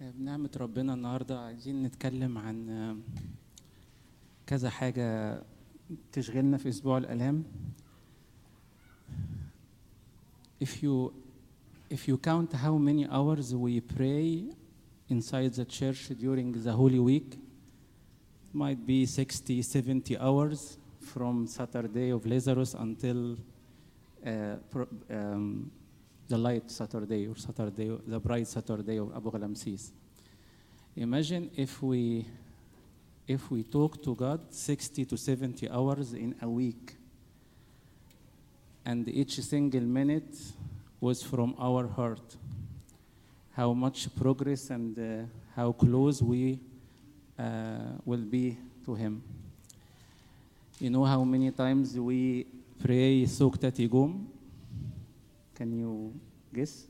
بنعمة ربنا النهاردة عايزين نتكلم عن آه، كذا حاجة تشغلنا في أسبوع الآلام. If you if you count how many hours we pray inside the church during the Holy Week, might be 60, 70 hours from Saturday of Lazarus until uh, pro- um, the light Saturday or Saturday, the bright Saturday of Abu Ghalamsis. Imagine if we if we talk to God 60 to 70 hours in a week, and each single minute was from our heart. How much progress and uh, how close we uh, will be to Him. You know how many times we pray Sukta Tigum? Can you guess?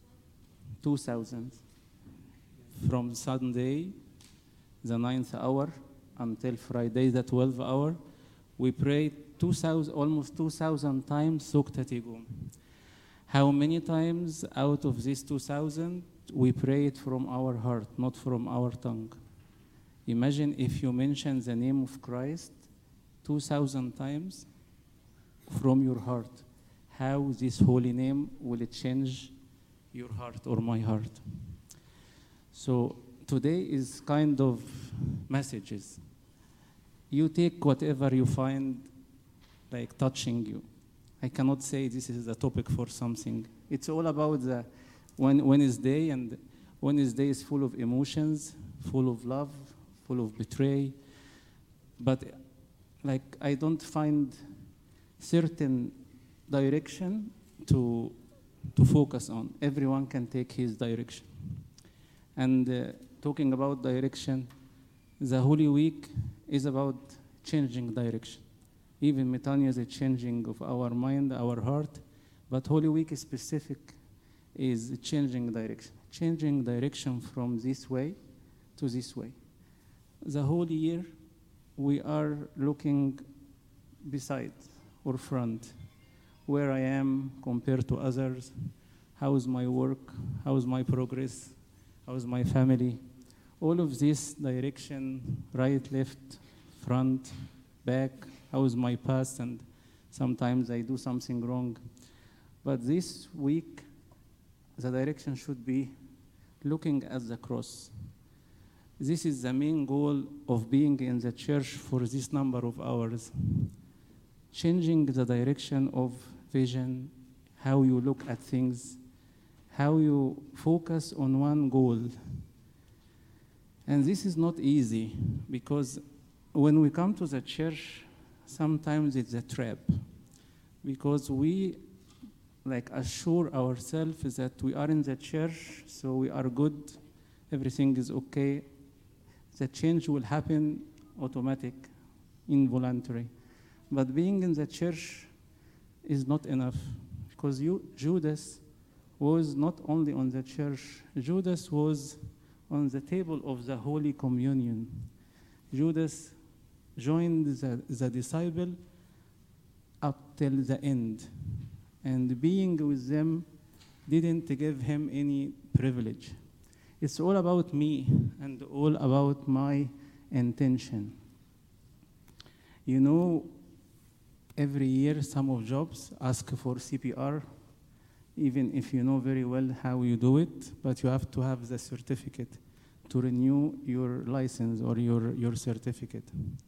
2,000. From Sunday, the ninth hour, until Friday, the 12th hour, we pray 2,000, almost 2,000 times Sukta Tigum. How many times out of these 2,000 we pray it from our heart, not from our tongue? Imagine if you mention the name of Christ 2,000 times from your heart. How this holy name will it change your heart or my heart? So today is kind of messages. You take whatever you find like touching you. I cannot say this is the topic for something. It's all about the when Wednesday, and Wednesday is full of emotions, full of love, full of betray. But like I don't find certain direction to to focus on. Everyone can take his direction. And uh, talking about direction, the Holy Week is about changing direction. Even Metania is a changing of our mind, our heart, but Holy Week is specific is changing direction, changing direction from this way to this way. The whole year, we are looking beside or front, where I am compared to others, how is my work, how is my progress, how is my family. All of this direction, right, left, front, back, how is my past, and sometimes I do something wrong. But this week, the direction should be looking at the cross. This is the main goal of being in the church for this number of hours. Changing the direction of vision, how you look at things, how you focus on one goal. And this is not easy because when we come to the church, sometimes it's a trap because we like assure ourselves that we are in the church, so we are good, everything is okay. The change will happen automatic, involuntary. But being in the church is not enough because you, Judas was not only on the church, Judas was on the table of the Holy Communion. Judas joined the, the disciple up till the end and being with them didn't give him any privilege. It's all about me and all about my intention. You know, every year some of jobs ask for CPR, even if you know very well how you do it, but you have to have the certificate to renew your license or your, your certificate.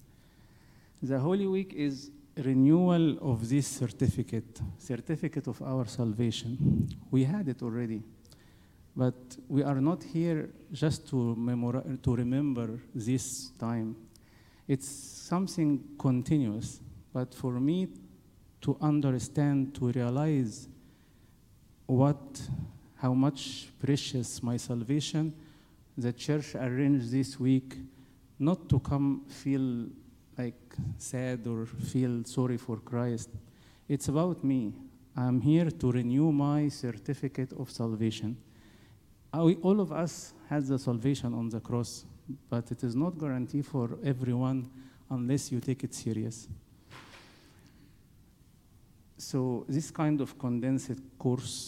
The Holy Week is renewal of this certificate, certificate of our salvation. We had it already, but we are not here just to, memori- to remember this time. It's something continuous, but for me to understand, to realize what, how much precious my salvation, the church arranged this week not to come feel like sad or feel sorry for Christ. It's about me. I'm here to renew my certificate of salvation. Uh, we- all of us has the salvation on the cross, but it is not guarantee for everyone unless you take it serious. So this kind of condensed course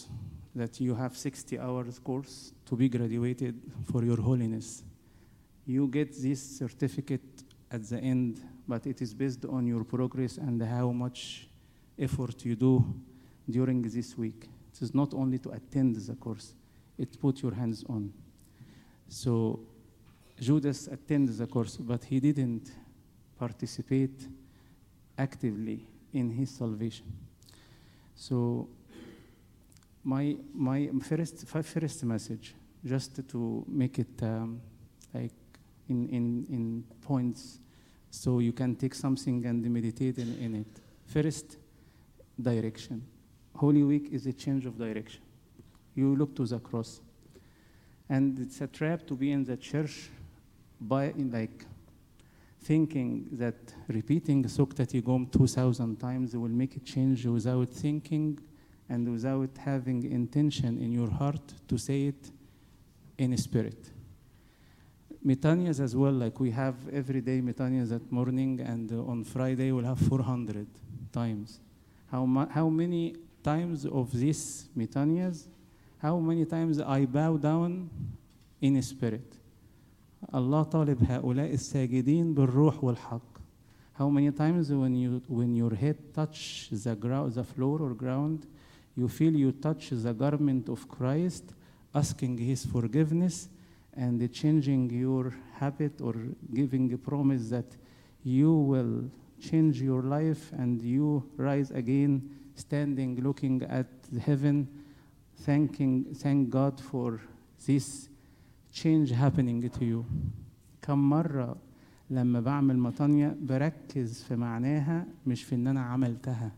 that you have 60 hours course to be graduated for your holiness. You get this certificate at the end, but it is based on your progress and how much effort you do during this week. It is not only to attend the course, it put your hands on. So Judas attended the course, but he didn't participate actively in his salvation. So my my first first message, just to make it um, like in, in in points, so you can take something and meditate in, in it. First, direction. Holy Week is a change of direction. You look to the cross, and it's a trap to be in the church by like thinking that repeating Sukta Tigom 2,000 times will make a change without thinking and without having intention in your heart to say it in spirit. Metanias as well, like we have every day Metanias at morning, and uh, on Friday we'll have 400 times. How, ma- how many times of these Metanias, how many times I bow down in spirit? الله طالب هؤلاء الساجدين بالروح والحق. How many times when you when your head touch the ground, the floor or ground, you feel you touch the garment of Christ, asking His forgiveness and changing your habit or giving a promise that you will change your life and you rise again, standing, looking at heaven, thanking thank God for this change happening to you. كم مرة لما بعمل مطانية بركز في معناها مش في ان انا عملتها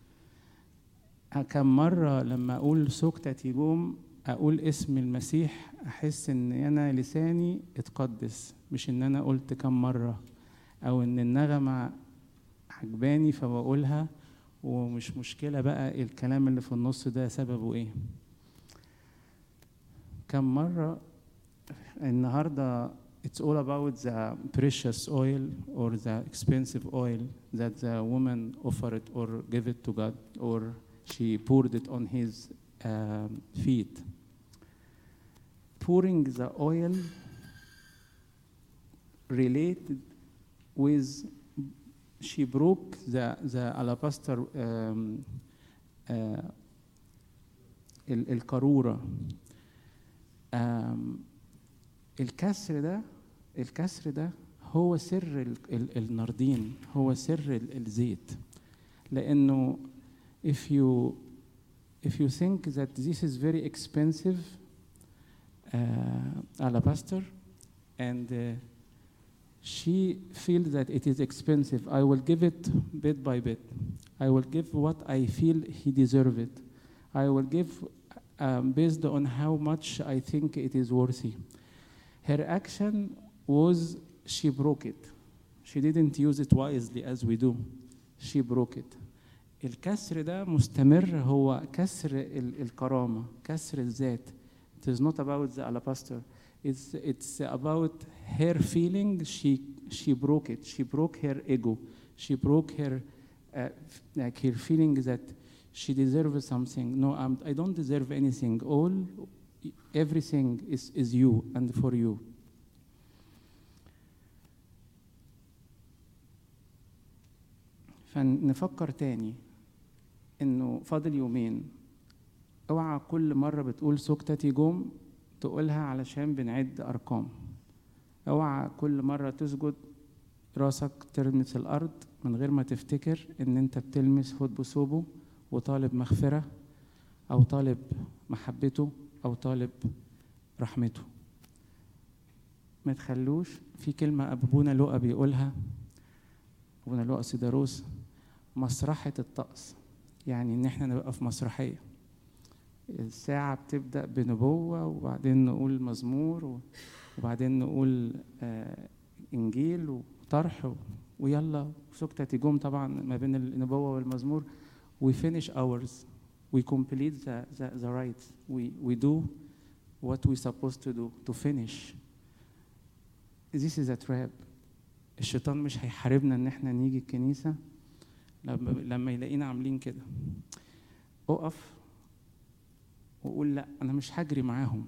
كم مرة لما اقول سكتة تيجوم اقول اسم المسيح احس ان انا لساني اتقدس مش ان انا قلت كم مرة او ان النغمة عجباني فبقولها ومش مشكلة بقى الكلام اللي في النص ده سببه ايه كم مرة النهارده it's all about the precious oil or the expensive oil that the woman offered or gave it to God or she poured it on his um, feet. Pouring the oil related with she broke the the alabaster um, uh, ال- القارورة um, الكسر ده الكسر ده هو سر ال- ال- الناردين هو سر ال- الزيت لانه if you if you think that this is very expensive uh, alabaster and uh, she feels that it is expensive i will give it bit by bit i will give what i feel he deserve it i will give um, based on how much i think it is worthy her action was she broke it. She didn't use it wisely as we do. She broke it. الكسر ده مستمر هو كسر ال- الكرامة كسر الذات It is not about the alabaster It's, it's about her feeling she, she broke it she broke her ego she broke her uh, like her feeling that she deserves something no I'm, I don't deserve anything all everything is, is you and for you فنفكر تاني انه فاضل يومين اوعى كل مرة بتقول سكتتي جم تقولها علشان بنعد ارقام اوعى كل مرة تسجد راسك تلمس الارض من غير ما تفتكر ان انت بتلمس فوت بثوبه وطالب مغفرة او طالب محبته او طالب رحمته ما تخلوش في كلمة أبونا لؤى بيقولها أبونا لؤى سيداروس مسرحة الطقس يعني إن إحنا نبقى في مسرحية الساعة بتبدأ بنبوة وبعدين نقول مزمور و- وبعدين نقول آه إنجيل وطرح و- ويلا سكتة تجوم طبعا ما بين النبوة والمزمور we finish ours we complete the, the, the rites we, we do what we supposed to do to finish this is a trap الشيطان مش هيحاربنا ان احنا نيجي الكنيسة لما لما يلاقينا عاملين كده اقف واقول لا انا مش هجري معاهم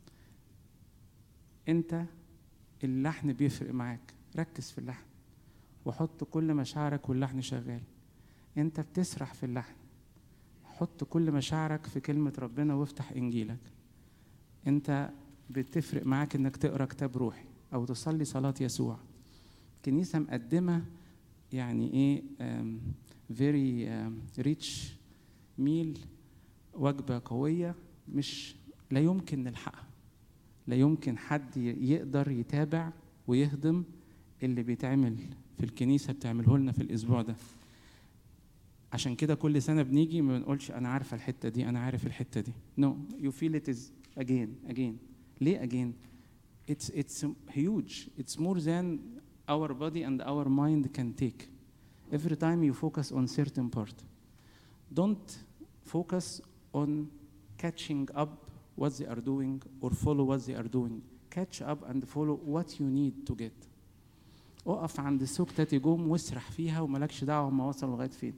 انت اللحن بيفرق معاك ركز في اللحن وحط كل مشاعرك واللحن شغال انت بتسرح في اللحن حط كل مشاعرك في كلمة ربنا وافتح إنجيلك انت بتفرق معاك انك تقرا كتاب روحي او تصلي صلاة يسوع الكنيسة مقدمة يعني ايه فيري ريتش ميل وجبة قوية مش لا يمكن نلحقها لا يمكن حد يقدر يتابع ويهضم اللي بيتعمل في الكنيسة بتعمله لنا في الأسبوع ده عشان كده كل سنة بنيجي ما بنقولش أنا عارفة الحتة دي أنا عارف الحتة دي no you feel it is again again ليه again it's it's huge it's more than our body and our mind can take every time you focus on certain part don't focus on catching up what they are doing or follow what they are doing catch up and follow what you need to get اقف عند سكتة جوم واسرح فيها وملكش دعوة هما وصلوا لغاية فين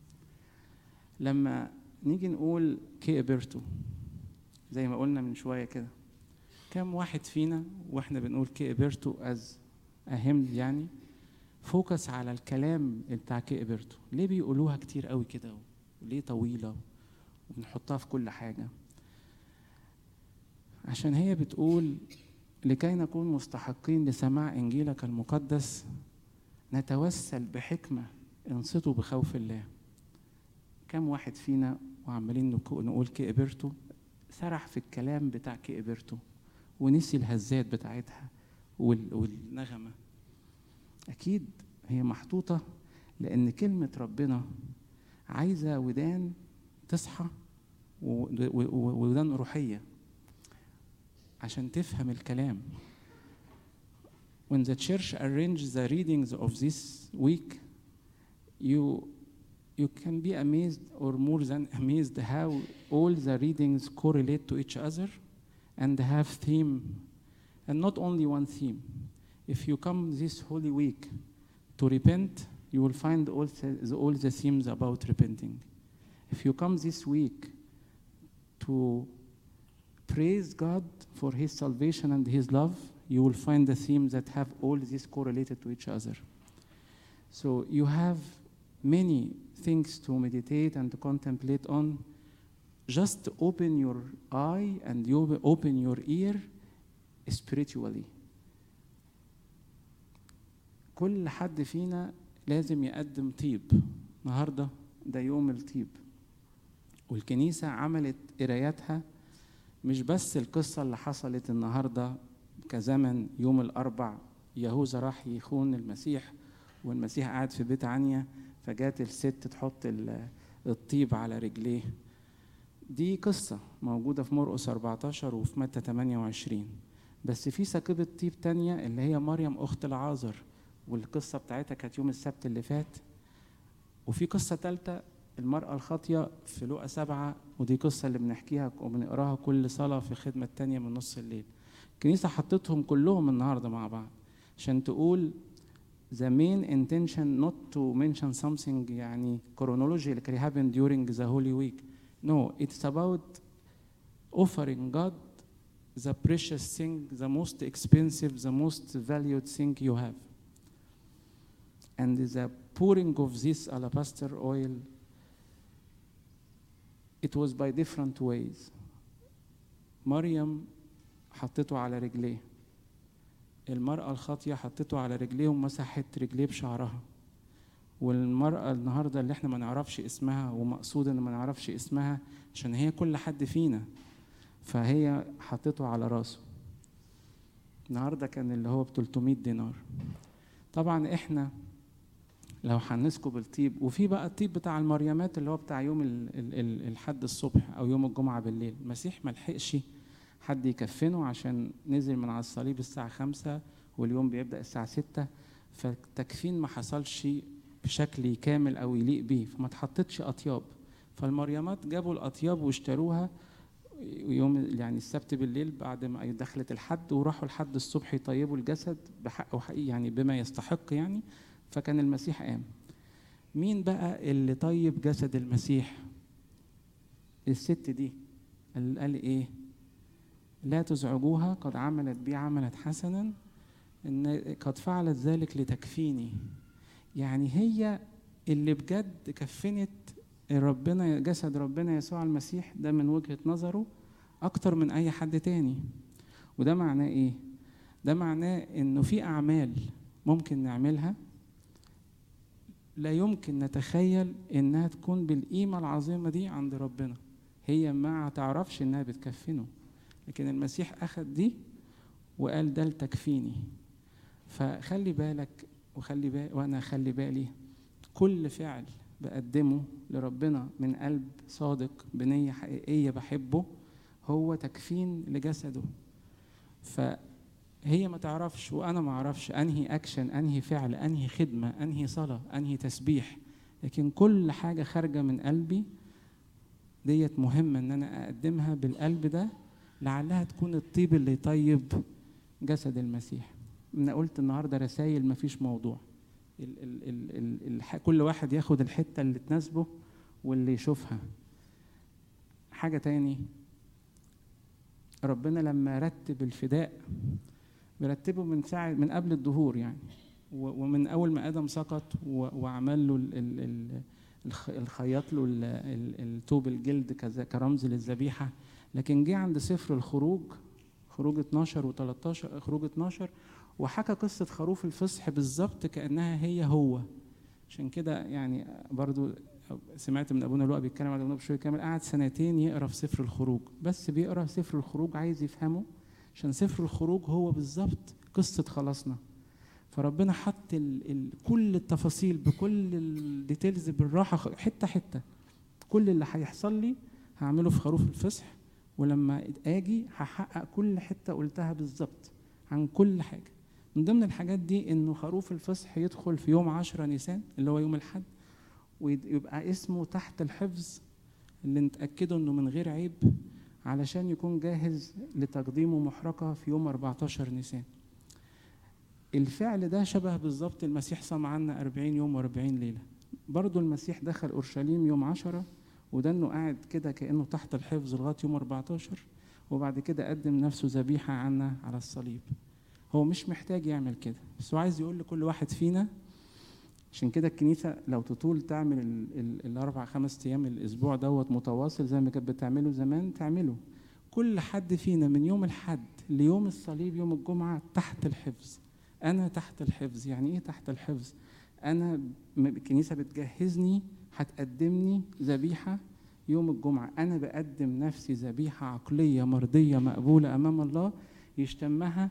لما نيجي نقول كي ابرتو زي ما قلنا من شوية كده كم واحد فينا واحنا بنقول كي ابرتو از اهم يعني فوكس على الكلام بتاع كي ابرتو ليه بيقولوها كتير قوي كده وليه طويلة وبنحطها في كل حاجة عشان هي بتقول لكي نكون مستحقين لسماع إنجيلك المقدس نتوسل بحكمة انصتوا بخوف الله كم واحد فينا وعمالين نقول كئبرته سرح في الكلام بتاع كئبرته ونسي الهزات بتاعتها والنغمة أكيد هي محطوطة لأن كلمة ربنا عايزة ودان تصحى ودان روحية عشان تفهم الكلام when the church arranges the readings of this week you you can be amazed or more than amazed how all the readings correlate to each other and have theme and not only one theme if you come this holy week to repent you will find all the, all the themes about repenting if you come this week to praise God for His salvation and His love, you will find the themes that have all this correlated to each other. So you have many things to meditate and to contemplate on. Just open your eye and you open your ear spiritually. كل حد فينا لازم يقدم طيب النهارده ده يوم الطيب والكنيسة عملت قراياتها مش بس القصة اللي حصلت النهاردة كزمن يوم الأربع يهوذا راح يخون المسيح والمسيح قاعد في بيت عنيا فجات الست تحط الطيب على رجليه دي قصة موجودة في مرقس 14 وفي متى 28 بس في سكبة طيب تانية اللي هي مريم أخت العازر والقصة بتاعتها كانت يوم السبت اللي فات وفي قصة تالتة المرأة الخاطية في لقا سبعة ودي قصة اللي بنحكيها وبنقراها كل صلاة في خدمة تانية من نص الليل الكنيسة حطتهم كلهم النهاردة مع بعض عشان تقول the main intention not to mention something يعني chronologically happened during the Holy Week. No, it's about offering God the precious thing, the most expensive, the most valued thing you have. And the pouring of this alabaster oil, it was by different ways. مريم حطته على رجليه المرأة الخاطية حطته على رجليه ومسحت رجليه بشعرها والمرأة النهاردة اللي احنا ما نعرفش اسمها ومقصود ان ما نعرفش اسمها عشان هي كل حد فينا فهي حطته على راسه النهاردة كان اللي هو ب 300 دينار طبعا احنا لو هنسكب الطيب وفي بقى الطيب بتاع المريمات اللي هو بتاع يوم ال ال ال الحد الصبح او يوم الجمعة بالليل المسيح ملحقش حد يكفنه عشان نزل من على الصليب الساعة خمسة واليوم بيبدأ الساعة ستة فالتكفين ما حصلش بشكل كامل أو يليق بيه فما تحطتش أطياب فالمريمات جابوا الأطياب واشتروها يوم يعني السبت بالليل بعد ما دخلت الحد وراحوا الحد الصبح يطيبوا الجسد بحق وحقيقي يعني بما يستحق يعني فكان المسيح قام مين بقى اللي طيب جسد المسيح الست دي قال, قال ايه لا تزعجوها قد عملت بي عملت حسنا ان قد فعلت ذلك لتكفيني يعني هي اللي بجد كفنت ربنا جسد ربنا يسوع المسيح ده من وجهة نظره أكتر من أي حد تاني وده معناه إيه؟ ده معناه إنه في أعمال ممكن نعملها لا يمكن نتخيل إنها تكون بالقيمة العظيمة دي عند ربنا هي ما تعرفش إنها بتكفنه لكن المسيح أخذ دي وقال ده لتكفيني فخلي بالك وخلي بالي وأنا خلي بالي كل فعل بقدمه لربنا من قلب صادق بنية حقيقية بحبه هو تكفين لجسده فهي ما تعرفش وأنا ما أعرفش أنهي أكشن أنهي فعل أنهي خدمة أنهي صلاة أنهي تسبيح لكن كل حاجة خارجة من قلبي ديت مهمة إن أنا أقدمها بالقلب ده لعلها تكون الطيب اللي يطيب جسد المسيح أنا قلت النهاردة رسائل مفيش موضوع ال ال ال ال ال كل واحد ياخد الحته اللي تناسبه واللي يشوفها حاجه تاني ربنا لما رتب الفداء بيرتبه من ساعه من قبل الظهور يعني ومن اول ما ادم سقط وعمل له الخياط له التوب الجلد كذا كرمز للذبيحه لكن جه عند سفر الخروج خروج 12 و13 خروج 12 وحكى قصة خروف الفصح بالظبط كأنها هي هو عشان كده يعني برضو سمعت من ابونا لؤى بيتكلم على ابونا بشوي كامل قعد سنتين يقرا في سفر الخروج بس بيقرا سفر الخروج عايز يفهمه عشان سفر الخروج هو بالظبط قصه خلاصنا فربنا حط ال ال كل التفاصيل بكل الديتيلز بالراحه حته حته كل اللي هيحصل لي هعمله في خروف الفصح ولما اجي هحقق كل حته قلتها بالظبط عن كل حاجه من ضمن الحاجات دي انه خروف الفصح يدخل في يوم عشرة نيسان اللي هو يوم الحد ويبقى اسمه تحت الحفظ اللي نتأكدوا انه من غير عيب علشان يكون جاهز لتقديمه محرقة في يوم 14 نيسان الفعل ده شبه بالظبط المسيح صام عنا 40 يوم و40 ليلة برضو المسيح دخل أورشليم يوم عشرة وده انه قاعد كده كأنه تحت الحفظ لغاية يوم 14 وبعد كده قدم نفسه ذبيحة عنا على الصليب هو مش محتاج يعمل كده بس هو عايز يقول لكل واحد فينا عشان كده الكنيسة لو تطول تعمل ال ال الأربع خمس أيام الأسبوع دوت متواصل زي ما كانت بتعمله زمان تعمله كل حد فينا من يوم الحد ليوم الصليب يوم الجمعة تحت الحفظ أنا تحت الحفظ يعني إيه تحت الحفظ أنا الكنيسة بتجهزني هتقدمني ذبيحة يوم الجمعة أنا بقدم نفسي ذبيحة عقلية مرضية مقبولة أمام الله يشتمها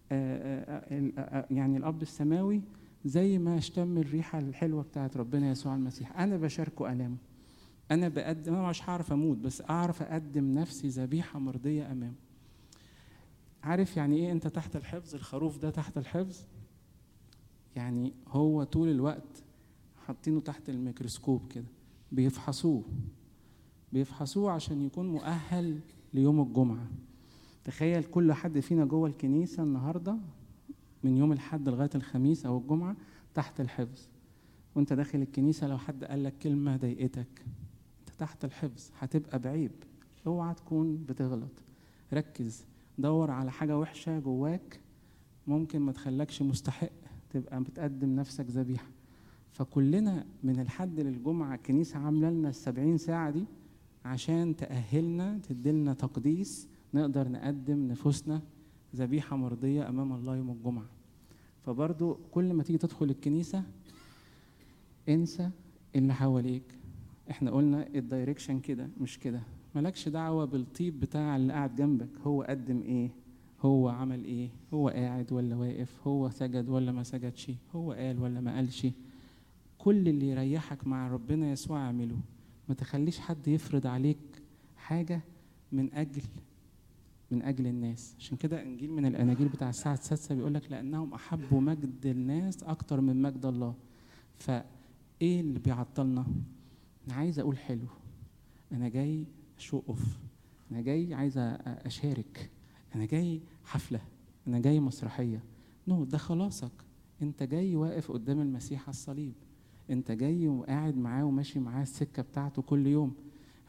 يعني الاب السماوي زي ما اشتم الريحه الحلوه بتاعت ربنا يسوع المسيح انا بشاركه الامه انا بقدم انا مش هعرف اموت بس اعرف اقدم نفسي ذبيحه مرضيه امامه عارف يعني ايه انت تحت الحفظ الخروف ده تحت الحفظ يعني هو طول الوقت حاطينه تحت الميكروسكوب كده بيفحصوه بيفحصوه عشان يكون مؤهل ليوم الجمعه تخيل كل حد فينا جوه الكنيسة النهاردة من يوم الحد لغاية الخميس أو الجمعة تحت الحفظ وانت داخل الكنيسة لو حد قال لك كلمة ضايقتك انت تحت الحفظ هتبقى بعيب اوعى تكون بتغلط ركز دور على حاجة وحشة جواك ممكن ما تخلكش مستحق تبقى بتقدم نفسك ذبيحة فكلنا من الحد للجمعة الكنيسة عاملة لنا السبعين ساعة دي عشان تأهلنا تديلنا تقديس نقدر نقدم نفوسنا ذبيحة مرضية أمام الله يوم الجمعة فبرضو كل ما تيجي تدخل الكنيسة انسى اللي حواليك احنا قلنا الدايركشن كده مش كده مالكش دعوة بالطيب بتاع اللي قاعد جنبك هو قدم ايه هو عمل ايه هو قاعد ولا واقف هو سجد ولا ما سجدش هو قال ولا ما قالش كل اللي يريحك مع ربنا يسوع اعمله ما تخليش حد يفرض عليك حاجة من أجل من أجل الناس عشان كده إنجيل من الأناجيل بتاع الساعة السادسة بيقول لك لأنهم أحبوا مجد الناس أكتر من مجد الله فإيه اللي بيعطلنا أنا عايز أقول حلو أنا جاي شو أوف أنا جاي عايز أشارك أنا جاي حفلة أنا جاي مسرحية نو ده خلاصك أنت جاي واقف قدام المسيح على الصليب أنت جاي وقاعد معاه وماشي معاه السكة بتاعته كل يوم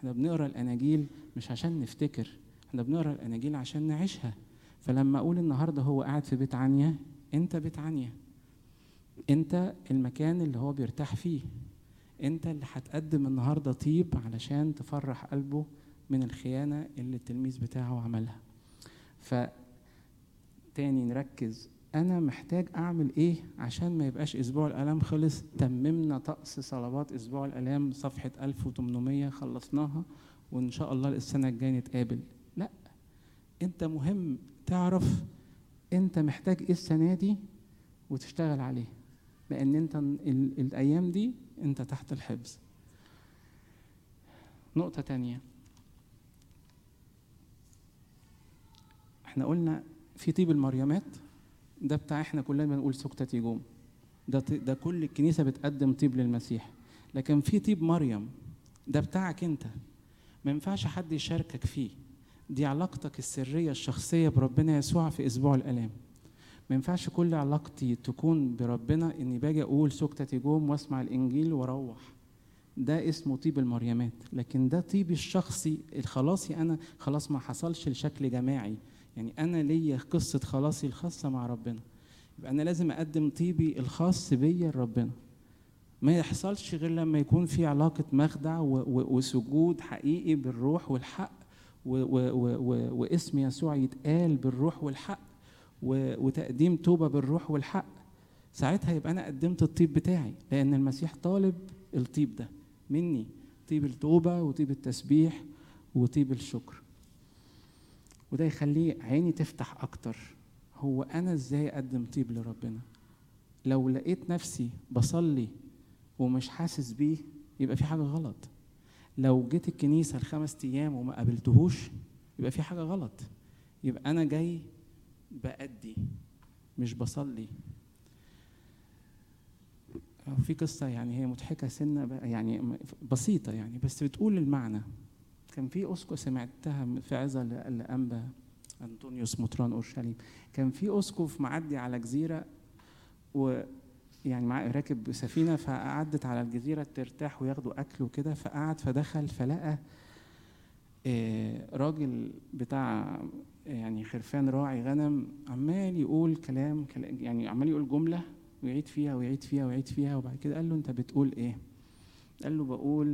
احنا بنقرا الاناجيل مش عشان نفتكر احنا بنقرا الاناجيل عشان نعيشها فلما اقول النهارده هو قاعد في بيت عنيا انت بيت عنيا انت المكان اللي هو بيرتاح فيه انت اللي هتقدم النهارده طيب علشان تفرح قلبه من الخيانه اللي التلميذ بتاعه عملها ف تاني نركز انا محتاج اعمل ايه عشان ما يبقاش اسبوع الالام خلص تممنا طقس صلوات اسبوع الالام صفحه 1800 خلصناها وان شاء الله السنه الجايه نتقابل لا انت مهم تعرف انت محتاج ايه السنه دي وتشتغل عليه لان انت ال- الايام دي انت تحت الحفظ نقطه تانية احنا قلنا في طيب المريمات ده بتاع احنا كلنا بنقول سكتة يجوم ده ط- ده كل الكنيسة بتقدم طيب للمسيح لكن في طيب مريم ده بتاعك انت ما ينفعش حد يشاركك فيه دي علاقتك السرية الشخصية بربنا يسوع في أسبوع الآلام ما ينفعش كل علاقتي تكون بربنا إني باجي أقول سكتة يجوم وأسمع الإنجيل وأروح ده اسمه طيب المريمات لكن ده طيبي الشخصي الخلاصي أنا خلاص ما حصلش لشكل جماعي يعني أنا ليا قصة خلاصي الخاصة مع ربنا يبقى أنا لازم أقدم طيبي الخاص بيا لربنا ما يحصلش غير لما يكون في علاقة مخدع و- و- وسجود حقيقي بالروح والحق و- و- و- و- واسم يسوع يتقال بالروح والحق و- وتقديم توبة بالروح والحق ساعتها يبقى أنا قدمت الطيب بتاعي لأن المسيح طالب الطيب ده مني طيب التوبة وطيب التسبيح وطيب الشكر وده يخليه عيني تفتح أكتر هو أنا إزاي أقدم طيب لربنا لو لقيت نفسي بصلي ومش حاسس بيه يبقى في حاجة غلط لو جيت الكنيسة الخمس أيام وما قابلتهوش يبقى في حاجة غلط يبقى أنا جاي بأدي مش بصلي في قصة يعني هي مضحكة سنة بقى- يعني م- بسيطة يعني بس بتقول المعنى كان في أسقف سمعتها في عظة ل- لأنبا أنطونيوس مطران أورشليم كان في أسقف معدي على جزيرة و يعني مع راكب سفينة فقعدت على الجزيرة ترتاح وياخدوا أكل وكده فقعد فدخل فلقى آه، راجل بتاع يعني خرفان راعي غنم عمال يقول كلام كلام- يعني عمال يقول جملة ويعيد فيها ويعيد فيها ويعيد فيها وبعد كده قال له أنت بتقول إيه؟ قال له بقول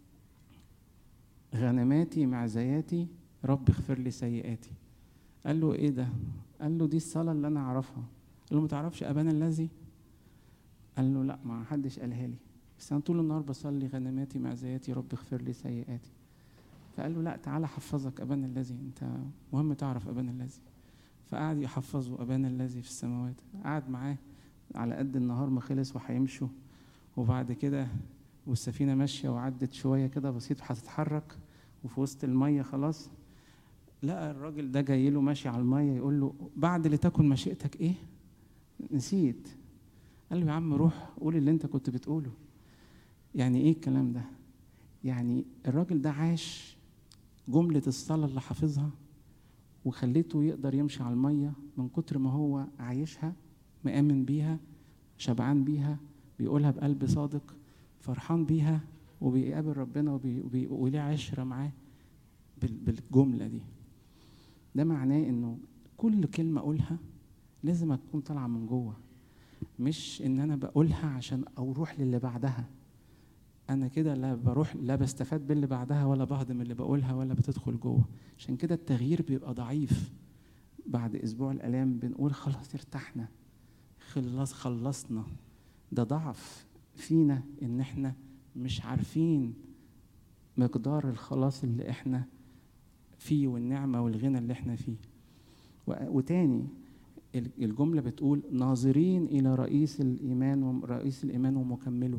غنماتي معزياتي رب اغفر لي سيئاتي قال له ايه ده قال له دي الصلاة اللي انا اعرفها قال له ما تعرفش ابانا الذي قال له لا ما حدش قالها لي بس انا طول النهار بصلي غنماتي معزياتي رب اغفر لي سيئاتي فقال له لا تعالى حفظك ابانا الذي انت مهم تعرف ابانا الذي فقعد يحفظه ابانا الذي في السماوات قعد معاه على قد النهار ما خلص وهيمشوا وبعد كده والسفينة ماشية وعدت شوية كده بسيط هتتحرك وفي وسط المية خلاص لقى الراجل ده جاي له ماشي على المية يقول له بعد لتكن مشيئتك ايه؟ نسيت قال له يا عم روح قول اللي انت كنت بتقوله يعني ايه الكلام ده؟ يعني الراجل ده عاش جملة الصلاة اللي حافظها وخليته يقدر يمشي على المية من كتر ما هو عايشها مآمن بيها شبعان بيها بيقولها بقلب صادق فرحان بيها وبيقابل ربنا وبي وبي وليه عشرة معاه بال- بالجملة دي ده معناه انه كل كلمة اقولها لازم تكون طالعة من جوه مش ان انا بقولها عشان اروح للي بعدها انا كده لا بروح لا بستفاد باللي بعدها ولا بهضم اللي بقولها ولا بتدخل جوه عشان كده التغيير بيبقى ضعيف بعد اسبوع الالام بنقول خلاص ارتحنا خلاص خلصنا ده ضعف فينا ان احنا مش عارفين مقدار الخلاص اللي احنا فيه والنعمه والغنى اللي احنا فيه و- وتاني ال- الجمله بتقول ناظرين الى رئيس الايمان ورئيس الايمان ومكمله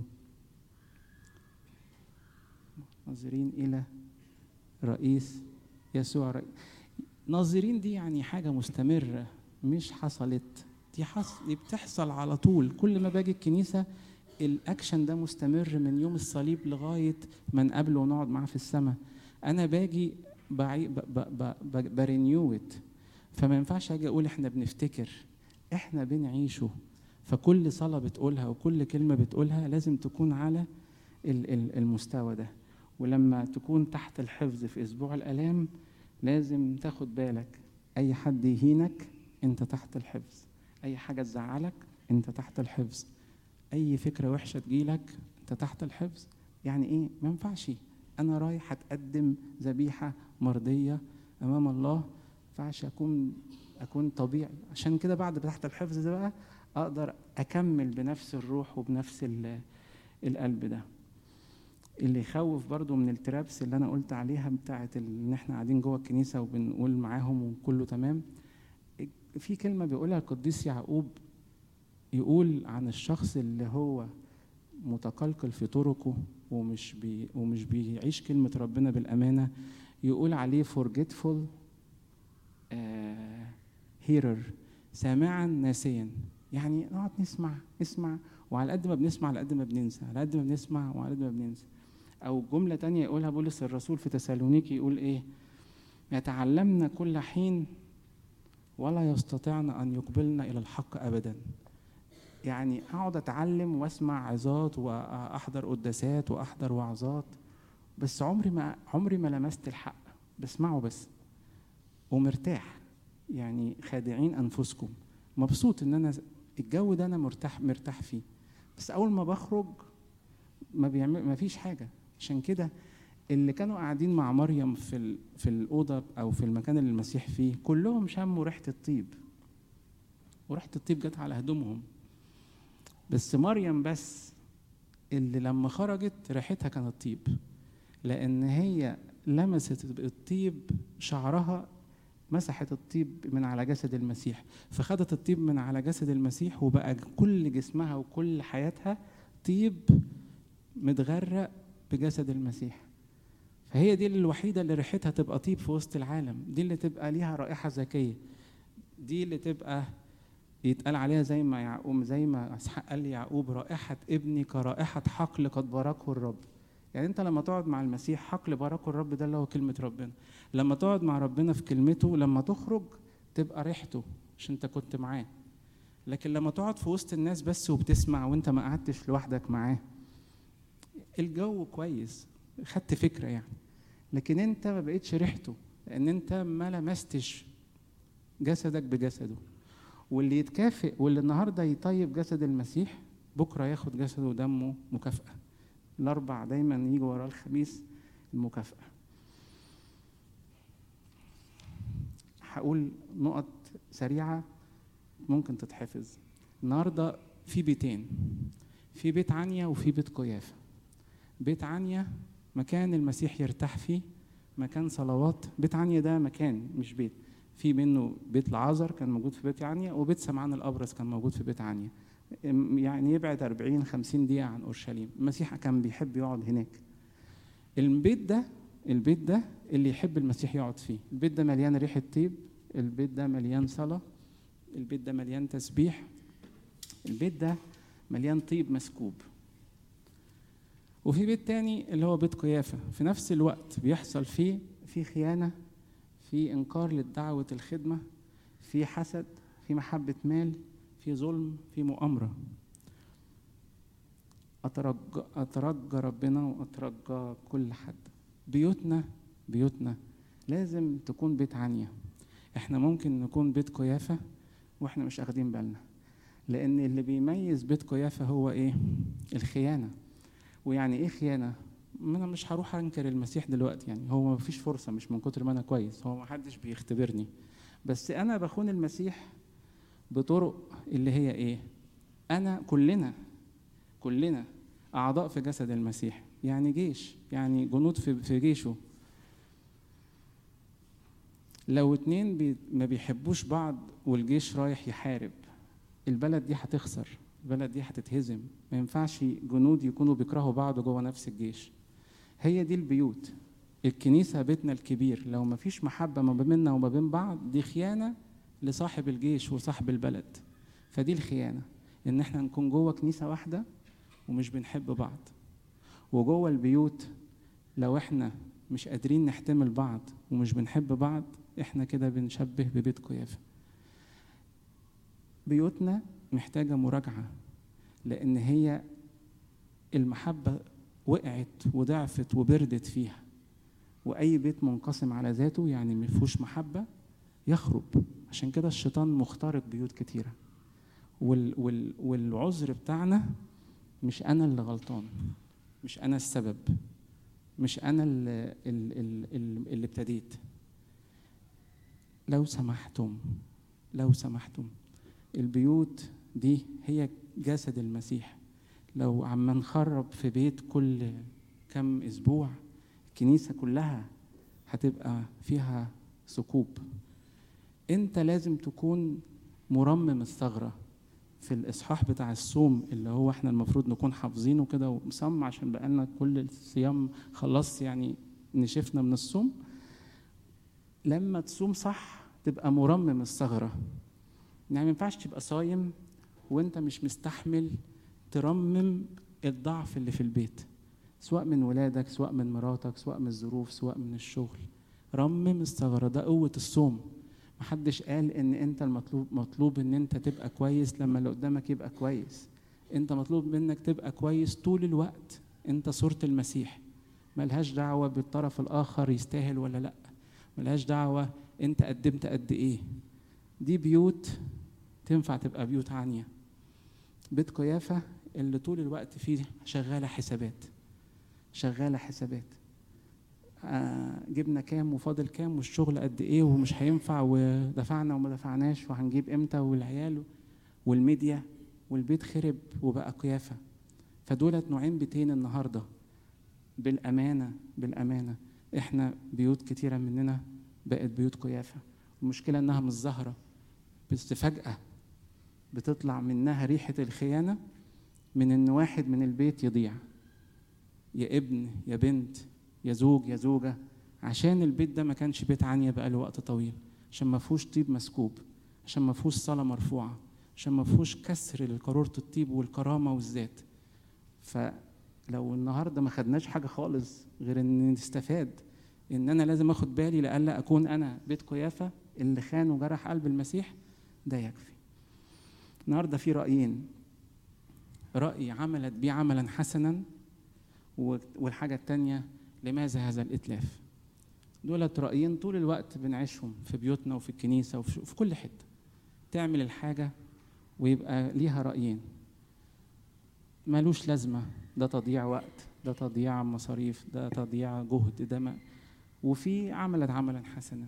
ناظرين الى رئيس يسوع رئيس ناظرين دي يعني حاجه مستمره مش حصلت دي حص... دي بتحصل على طول كل ما باجي الكنيسه الاكشن ده مستمر من يوم الصليب لغايه ما نقابله ونقعد معاه في السماء انا باجي بعي... ب... ب... ب... ب... برينيوت فما ينفعش اجي اقول احنا بنفتكر احنا بنعيشه فكل صلاه بتقولها وكل كلمه بتقولها لازم تكون على ال- ال- المستوى ده ولما تكون تحت الحفظ في اسبوع الالام لازم تاخد بالك اي حد يهينك انت تحت الحفظ اي حاجه تزعلك انت تحت الحفظ اي فكره وحشه تجيلك انت تحت الحفظ يعني ايه ما ينفعش انا رايح اتقدم ذبيحه مرضيه امام الله ما ينفعش اكون اكون طبيعي عشان كده بعد تحت الحفظ ده بقى اقدر اكمل بنفس الروح وبنفس القلب ده اللي يخوف برضو من الترابس اللي انا قلت عليها بتاعه ان احنا قاعدين جوه الكنيسه وبنقول معاهم وكله تمام في كلمه بيقولها القديس يعقوب يقول عن الشخص اللي هو متقلقل في طرقه ومش بي ومش بيعيش كلمه ربنا بالامانه يقول عليه forgetful هيرر سامعا ناسيا يعني نقعد نسمع نسمع وعلى قد ما بنسمع على قد ما بننسى على قد ما بنسمع وعلى قد ما بننسى او جمله تانية يقولها بولس الرسول في تسالونيكي يقول ايه يتعلمنا كل حين ولا يستطيعن ان يقبلن الى الحق ابدا يعني اقعد اتعلم واسمع عظات واحضر قداسات واحضر وعظات بس عمري ما عمري ما لمست الحق بسمعه بس ومرتاح يعني خادعين انفسكم مبسوط ان انا الجو ده انا مرتاح مرتاح فيه بس اول ما بخرج ما بيعمل ما فيش حاجه عشان كده اللي كانوا قاعدين مع مريم في ال... في الاوضه او في المكان اللي المسيح فيه كلهم شموا ريحه الطيب وريحه الطيب جت على هدومهم بس مريم بس اللي لما خرجت ريحتها كانت طيب لان هي لمست الطيب شعرها مسحت الطيب من على جسد المسيح فخدت الطيب من على جسد المسيح وبقى كل جسمها وكل حياتها طيب متغرق بجسد المسيح فهي دي الوحيده اللي ريحتها تبقى طيب في وسط العالم دي اللي تبقى ليها رائحه ذكيه دي اللي تبقى يتقال عليها زي ما يعقوب زي ما اسحاق قال ليعقوب رائحه ابني كرائحه حقل قد باركه الرب يعني انت لما تقعد مع المسيح حقل باركه الرب ده اللي هو كلمه ربنا لما تقعد مع ربنا في كلمته لما تخرج تبقى ريحته عشان انت كنت معاه لكن لما تقعد في وسط الناس بس وبتسمع وانت ما قعدتش لوحدك معاه الجو كويس خدت فكره يعني لكن انت ما بقتش ريحته لان انت ما لمستش جسدك بجسده واللي يتكافئ واللي النهارده يطيب جسد المسيح بكره ياخد جسده ودمه مكافاه الاربع دايما يجي وراه الخميس المكافاه هقول نقط سريعه ممكن تتحفظ النهارده في بيتين في بيت عنيا وفي بيت قيافه بيت عنيا مكان المسيح يرتاح فيه مكان صلوات بيت عنيا ده مكان مش بيت في منه بيت العازر كان موجود في بيت عنيا وبيت سمعان الابرص كان موجود في بيت عنيا يعني يبعد 40 50 دقيقه عن اورشليم المسيح كان بيحب يقعد هناك البيت ده البيت ده اللي يحب المسيح يقعد فيه البيت ده مليان ريحه طيب البيت ده مليان صلاه البيت ده مليان تسبيح البيت ده مليان طيب مسكوب وفي بيت تاني اللي هو بيت قيافة في نفس الوقت بيحصل فيه في خيانة في إنكار للدعوة الخدمة في حسد في محبة مال في ظلم في مؤامرة أترجى, أترجى ربنا وأترجى كل حد بيوتنا بيوتنا لازم تكون بيت عنيا احنا ممكن نكون بيت قيافة واحنا مش اخدين بالنا لان اللي بيميز بيت قيافة هو ايه الخيانة ويعني ايه خيانة ما انا مش هروح انكر المسيح دلوقتي يعني هو ما فيش فرصة مش من كتر ما انا كويس هو ما حدش بيختبرني بس انا بخون المسيح بطرق اللي هي ايه انا كلنا كلنا اعضاء في جسد المسيح يعني جيش يعني جنود في في جيشه لو اتنين بي ما بيحبوش بعض والجيش رايح يحارب البلد دي هتخسر البلد دي هتتهزم ما ينفعش جنود يكونوا بيكرهوا بعض جوه نفس الجيش هي دي البيوت الكنيسة بيتنا الكبير لو ما فيش محبة ما بيننا وما بين بعض دي خيانة لصاحب الجيش وصاحب البلد فدي الخيانة إن إحنا نكون جوه كنيسة واحدة ومش بنحب بعض وجوه البيوت لو إحنا مش قادرين نحتمل بعض ومش بنحب بعض إحنا كده بنشبه ببيت قيافة بيوتنا محتاجة مراجعة لأن هي المحبة وقعت وضعفت وبردت فيها واي بيت منقسم على ذاته يعني ما فيهوش محبه يخرب عشان كده الشيطان مخترق بيوت كتيره وال وال والعذر بتاعنا مش انا اللي غلطان مش انا السبب مش انا اللي, اللي, اللي ابتديت لو سمحتم لو سمحتم البيوت دي هي جسد المسيح لو عم نخرب في بيت كل كم اسبوع الكنيسه كلها هتبقى فيها ثقوب انت لازم تكون مرمم الثغره في الاصحاح بتاع الصوم اللي هو احنا المفروض نكون حافظينه كده ومصم عشان بقالنا كل الصيام خلاص يعني نشفنا من الصوم لما تصوم صح تبقى مرمم الثغره يعني ما ينفعش تبقى صايم وانت مش مستحمل ترمم الضعف اللي في البيت سواء من ولادك سواء من مراتك سواء من الظروف سواء من الشغل رمم الثغره ده قوه الصوم محدش قال ان انت المطلوب مطلوب ان انت تبقى كويس لما اللي قدامك يبقى كويس انت مطلوب منك تبقى كويس طول الوقت انت صورة المسيح ملهاش دعوة بالطرف الآخر يستاهل ولا لأ ملهاش دعوة انت قدمت قد ايه دي بيوت تنفع تبقى بيوت عانية بيت قيافة اللي طول الوقت فيه شغالة حسابات شغالة حسابات آه جبنا كام وفاضل كام والشغل قد ايه ومش هينفع ودفعنا وما دفعناش وهنجيب امتى والعيال والميديا والبيت خرب وبقى قيافة فدولت نوعين بيتين النهارده بالأمانة بالأمانة احنا بيوت كتيرة مننا بقت بيوت قيافة المشكلة انها مش ظاهرة بس فجأة بتطلع منها ريحة الخيانة من ان واحد من البيت يضيع يا ابن يا بنت يا زوج يا زوجة عشان البيت ده ما كانش بيت عانية بقاله وقت طويل عشان ما فيهوش طيب مسكوب عشان ما فيهوش صلاة مرفوعة عشان ما فيهوش كسر لقارورة الطيب والكرامة والذات فلو النهارده ما خدناش حاجة خالص غير ان نستفاد ان انا لازم اخد بالي لألا اكون انا بيت قيافة اللي خان وجرح قلب المسيح ده يكفي النهارده في رأيين رأي عملت بيه عملا حسنا والحاجة التانية لماذا هذا الإتلاف دولت رأيين طول الوقت بنعيشهم في بيوتنا وفي الكنيسة وفي كل حتة تعمل الحاجة ويبقى ليها رأيين ملوش لازمة ده تضييع وقت ده تضييع مصاريف ده تضييع جهد ده ما وفي عملت عملا حسنا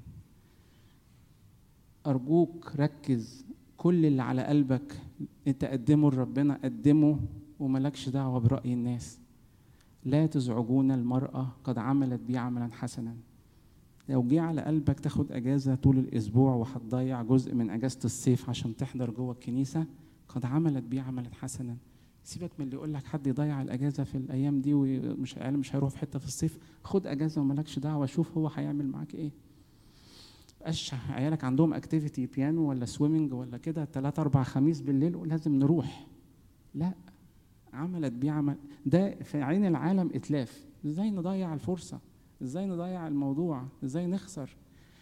أرجوك ركز كل اللي على قلبك انت قدمه لربنا قدمه وملكش دعوة برأي الناس لا تزعجون المرأة قد عملت بي عملا حسنا لو جه على قلبك تاخد اجازه طول الاسبوع وهتضيع جزء من اجازه الصيف عشان تحضر جوه الكنيسه قد عملت بيه عملا حسنا سيبك من اللي يقول لك حد يضيع الاجازه في الايام دي ومش مش هيروح في حته في الصيف خد اجازه ومالكش دعوه شوف هو هيعمل معاك ايه بقاش عيالك عندهم اكتيفيتي بيانو ولا سويمنج ولا كده ثلاثة أربع خميس بالليل ولازم نروح لا عملت بيه عمل ده في عين العالم اتلاف ازاي نضيع الفرصه ازاي نضيع الموضوع ازاي نخسر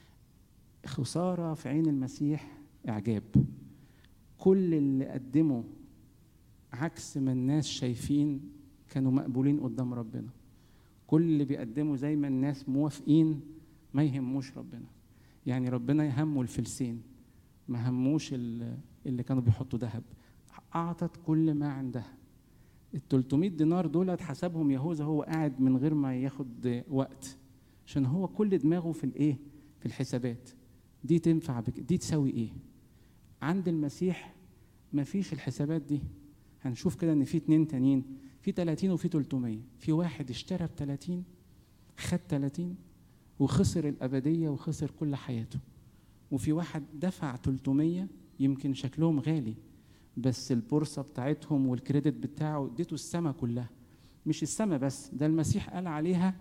خساره في عين المسيح اعجاب كل اللي قدموا عكس ما الناس شايفين كانوا مقبولين قدام ربنا كل اللي بيقدموا زي ما الناس موافقين ما يهموش ربنا يعني ربنا يهمه الفلسين ما هموش اللي كانوا بيحطوا ذهب أعطت كل ما عندها ال 300 دينار دول اتحسبهم يهوذا هو قاعد من غير ما ياخد وقت عشان هو كل دماغه في الايه في الحسابات دي تنفع بك دي تساوي ايه عند المسيح ما فيش الحسابات دي هنشوف كده ان في اتنين تانيين في 30 وفي 300 في واحد اشترى ب 30 خد 30 وخسر الابديه وخسر كل حياته وفي واحد دفع 300 يمكن شكلهم غالي بس البورصه بتاعتهم والكريدت بتاعه اديته السما كلها مش السما بس ده المسيح قال عليها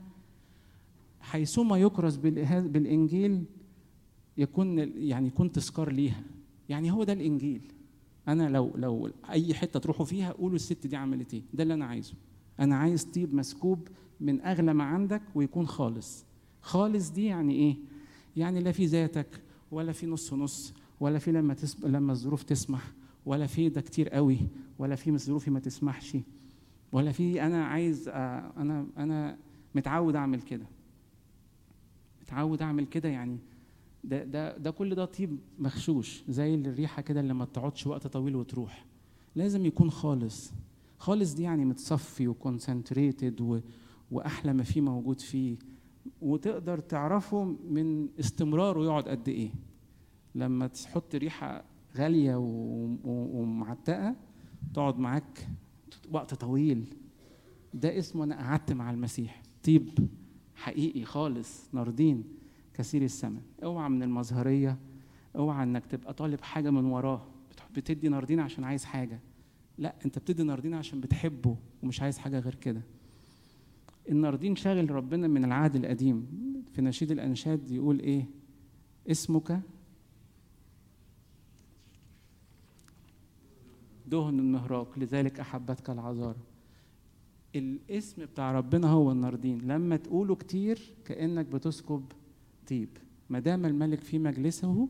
حيثما يكرز بالانجيل يكون يعني يكون تذكار ليها يعني هو ده الانجيل انا لو لو اي حته تروحوا فيها قولوا الست دي عملت ايه ده اللي انا عايزه انا عايز طيب مسكوب من اغلى ما عندك ويكون خالص خالص دي يعني ايه يعني لا في ذاتك ولا في نص نص ولا في لما تسب... لما الظروف تسمح ولا في ده كتير قوي ولا في ظروفي ما تسمحش ولا في انا عايز آه، انا انا متعود اعمل كده متعود اعمل كده يعني ده ده ده كل ده طيب مغشوش زي الريحه كده اللي ما تقعدش وقت طويل وتروح لازم يكون خالص خالص دي يعني متصفي وكونسنتريتد واحلى ما فيه موجود فيه وتقدر تعرفه من استمراره يقعد قد ايه لما تحط ريحه غاليه ومعتقه تقعد معاك وقت طويل ده اسمه انا قعدت مع المسيح طيب حقيقي خالص ناردين كثير الثمن اوعى من المظهريه اوعى انك تبقى طالب حاجه من وراه بتدي ناردين عشان عايز حاجه لا انت بتدي ناردين عشان بتحبه ومش عايز حاجه غير كده الناردين شاغل ربنا من العهد القديم في نشيد الانشاد يقول ايه اسمك دهن المهراق لذلك احبتك العذارى الاسم بتاع ربنا هو الناردين لما تقوله كتير كانك بتسكب طيب ما دام الملك في مجلسه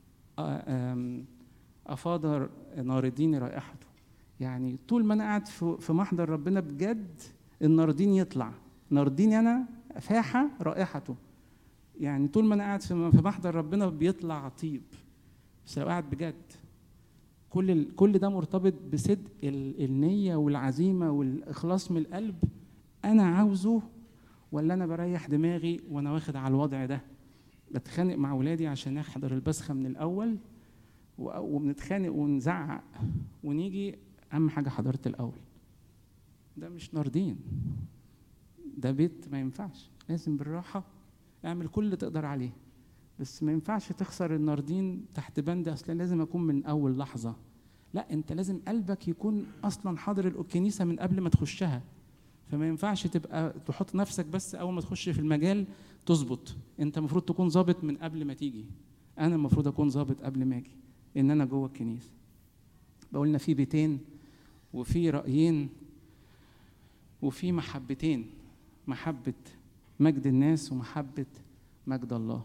افاض ناردين رائحته يعني طول ما انا قاعد في محضر ربنا بجد الناردين يطلع ناردين انا فاحه رائحته يعني طول ما انا قاعد في محضر ربنا بيطلع طيب بس لو قاعد بجد كل كل ده مرتبط بصدق النيه والعزيمه والاخلاص من القلب انا عاوزه ولا انا بريح دماغي وانا واخد على الوضع ده بتخانق مع ولادي عشان احضر البسخه من الاول وبنتخانق ونزعق ونيجي اهم حاجه حضرت الاول ده مش ناردين ده بيت ما ينفعش لازم بالراحه اعمل كل اللي تقدر عليه بس ما ينفعش تخسر الناردين تحت بند اصلا لازم اكون من اول لحظه لا انت لازم قلبك يكون اصلا حاضر الكنيسه من قبل ما تخشها فما ينفعش تبقى تحط نفسك بس اول ما تخش في المجال تظبط انت المفروض تكون ظابط من قبل ما تيجي انا المفروض اكون ظابط قبل ما اجي ان انا جوه الكنيسه بقولنا في بيتين وفي رايين وفي محبتين محبه مجد الناس ومحبه مجد الله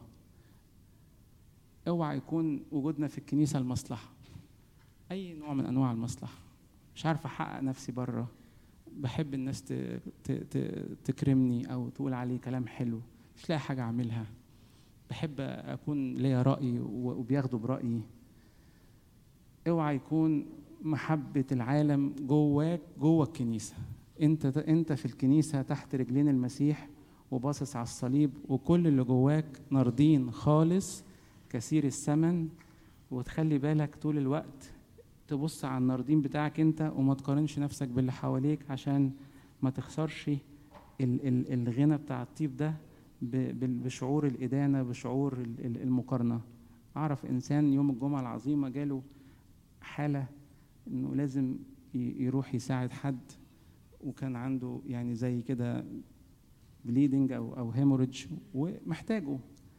اوعى يكون وجودنا في الكنيسه المصلحه اي نوع من انواع المصلحه مش عارف احقق نفسي بره بحب الناس ت... ت... ت... تكرمني او تقول عليه كلام حلو مش لاقي حاجه اعملها بحب اكون ليا راي وبياخدوا برايي اوعى يكون محبه العالم جواك جوه الكنيسه انت انت في الكنيسه تحت رجلين المسيح وباصص على الصليب وكل اللي جواك ناردين خالص كثير الثمن وتخلي بالك طول الوقت تبص على الناردين بتاعك انت وما تقارنش نفسك باللي حواليك عشان ما تخسرش الغنى بتاع الطيب ده بشعور الإدانة بشعور المقارنة أعرف إنسان يوم الجمعة العظيمة جاله حالة إنه لازم يروح يساعد حد وكان عنده يعني زي كده بليدنج أو أو هيموريدج ومحتاجه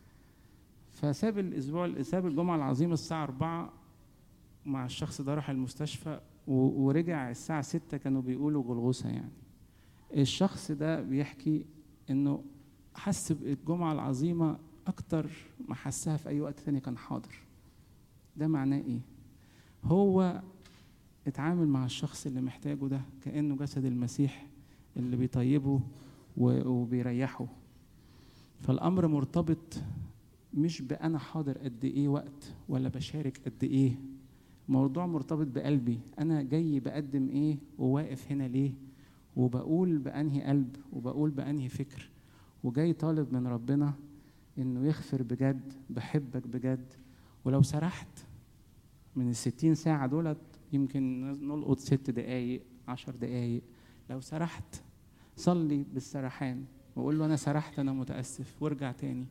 فساب الاسبوع ساب الجمعه العظيمه الساعه 4 مع الشخص ده راح المستشفى ورجع الساعه 6 كانوا بيقولوا جلغوسه يعني الشخص ده بيحكي انه حس بالجمعه العظيمه اكتر ما حسها في اي وقت تاني كان حاضر ده معناه ايه هو اتعامل مع الشخص اللي محتاجه ده كانه جسد المسيح اللي بيطيبه وبيريحه فالامر مرتبط مش بأنا حاضر قد إيه وقت ولا بشارك قد إيه موضوع مرتبط بقلبي أنا جاي بقدم إيه وواقف هنا ليه وبقول بأنهي قلب وبقول بأنهي فكر وجاي طالب من ربنا إنه يغفر بجد بحبك بجد ولو سرحت من الستين ساعة دولت يمكن نلقط ست دقايق عشر دقايق لو سرحت صلي بالسرحان وقول له أنا سرحت أنا متأسف وارجع تاني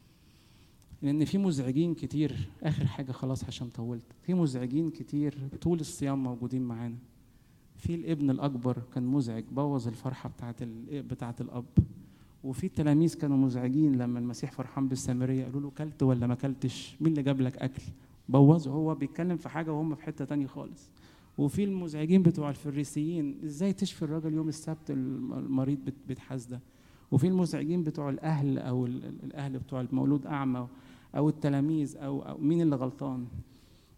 لان في مزعجين كتير اخر حاجه خلاص عشان طولت في مزعجين كتير طول الصيام موجودين معانا في الابن الاكبر كان مزعج بوظ الفرحه بتاعه بتاعه الاب وفي التلاميذ كانوا مزعجين لما المسيح فرحان بالسامريه قالوا له كلت ولا ما كلتش مين اللي جاب لك اكل بوظه هو بيتكلم في حاجه وهم في حته تانية خالص وفي المزعجين بتوع الفريسيين ازاي تشفي الراجل يوم السبت المريض بيتحاسده وفي المزعجين بتوع الاهل او الاهل بتوع المولود اعمى او التلاميذ او, أو مين اللي غلطان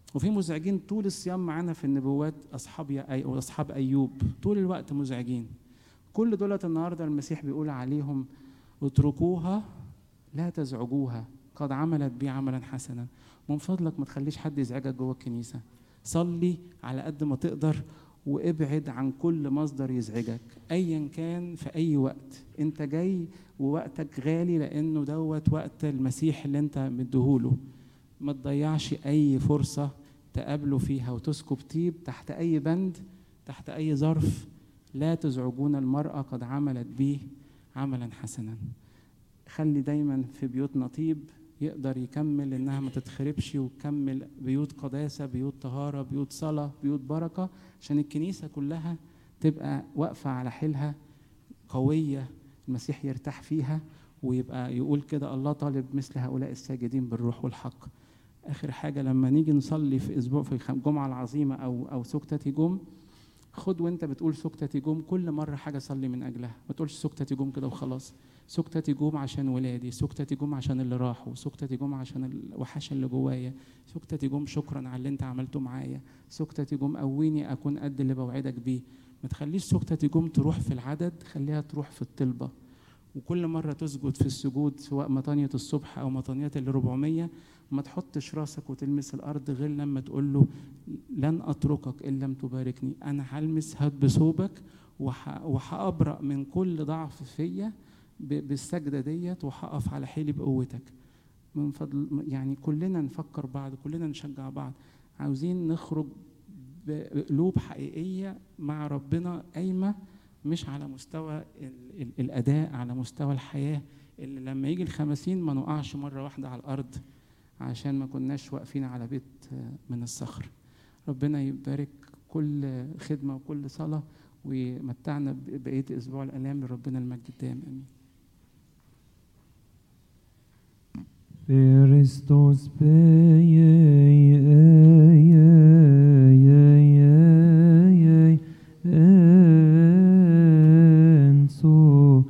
وفي مزعجين طول الصيام معانا في النبوات اصحاب يا أي او اصحاب ايوب طول الوقت مزعجين كل دولت النهارده المسيح بيقول عليهم اتركوها لا تزعجوها قد عملت بي عملا حسنا من فضلك ما تخليش حد يزعجك جوه الكنيسه صلي على قد ما تقدر وابعد عن كل مصدر يزعجك ايا كان في اي وقت انت جاي ووقتك غالي لانه دوت وقت المسيح اللي انت مديهوله ما تضيعش اي فرصه تقابله فيها وتسكب طيب تحت اي بند تحت اي ظرف لا تزعجون المراه قد عملت به عملا حسنا خلي دايما في بيوتنا طيب يقدر يكمل انها ما تتخربش وتكمل بيوت قداسه بيوت طهاره بيوت صلاه بيوت بركه عشان الكنيسه كلها تبقى واقفه على حيلها قويه المسيح يرتاح فيها ويبقى يقول كده الله طالب مثل هؤلاء الساجدين بالروح والحق اخر حاجه لما نيجي نصلي في اسبوع في الجمعه العظيمه او او سكتة جم خد وانت بتقول سكتة جم كل مره حاجه صلي من اجلها ما تقولش سكتة جم كده وخلاص سكتة جم عشان ولادي سكتة جم عشان اللي راحوا سكتة جم عشان الوحشه اللي جوايا سكتة جم شكرا على اللي انت عملته معايا سكتة جم قويني اكون قد اللي بوعدك بيه ما تخليش سكتة جم تروح في العدد خليها تروح في الطلبه وكل مرة تسجد في السجود سواء مطانية الصبح أو مطانيات ال 400 ما تحطش راسك وتلمس الأرض غير لما تقول له لن أتركك إن لم تباركني أنا هلمس هات بثوبك وهأبرأ من كل ضعف فيا بالسجدة ديت وهقف على حيلي بقوتك من فضل يعني كلنا نفكر بعض كلنا نشجع بعض عاوزين نخرج بقلوب حقيقية مع ربنا قايمة مش على مستوى الأداء على مستوى الحياة اللي لما يجي الخمسين ما نقعش مرة واحدة على الأرض عشان ما كناش واقفين على بيت من الصخر ربنا يبارك كل خدمة وكل صلاة ويمتعنا بقية أسبوع الآلام لربنا المجد الدائم آمين Christus enso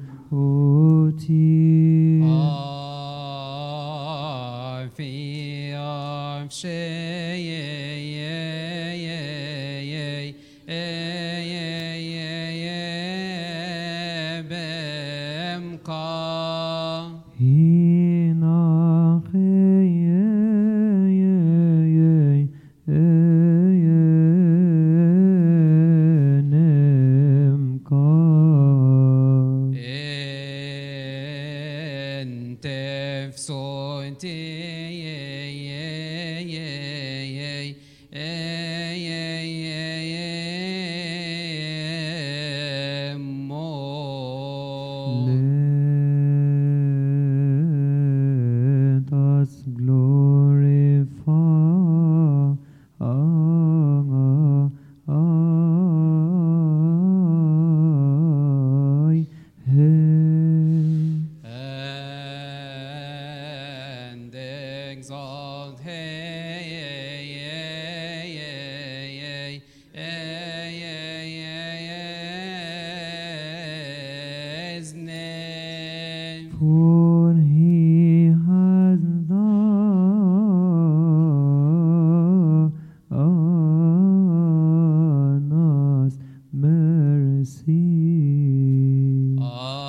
oti. Hina nemka. Let us glorify Him. and exalt his name. For he has done us mercy.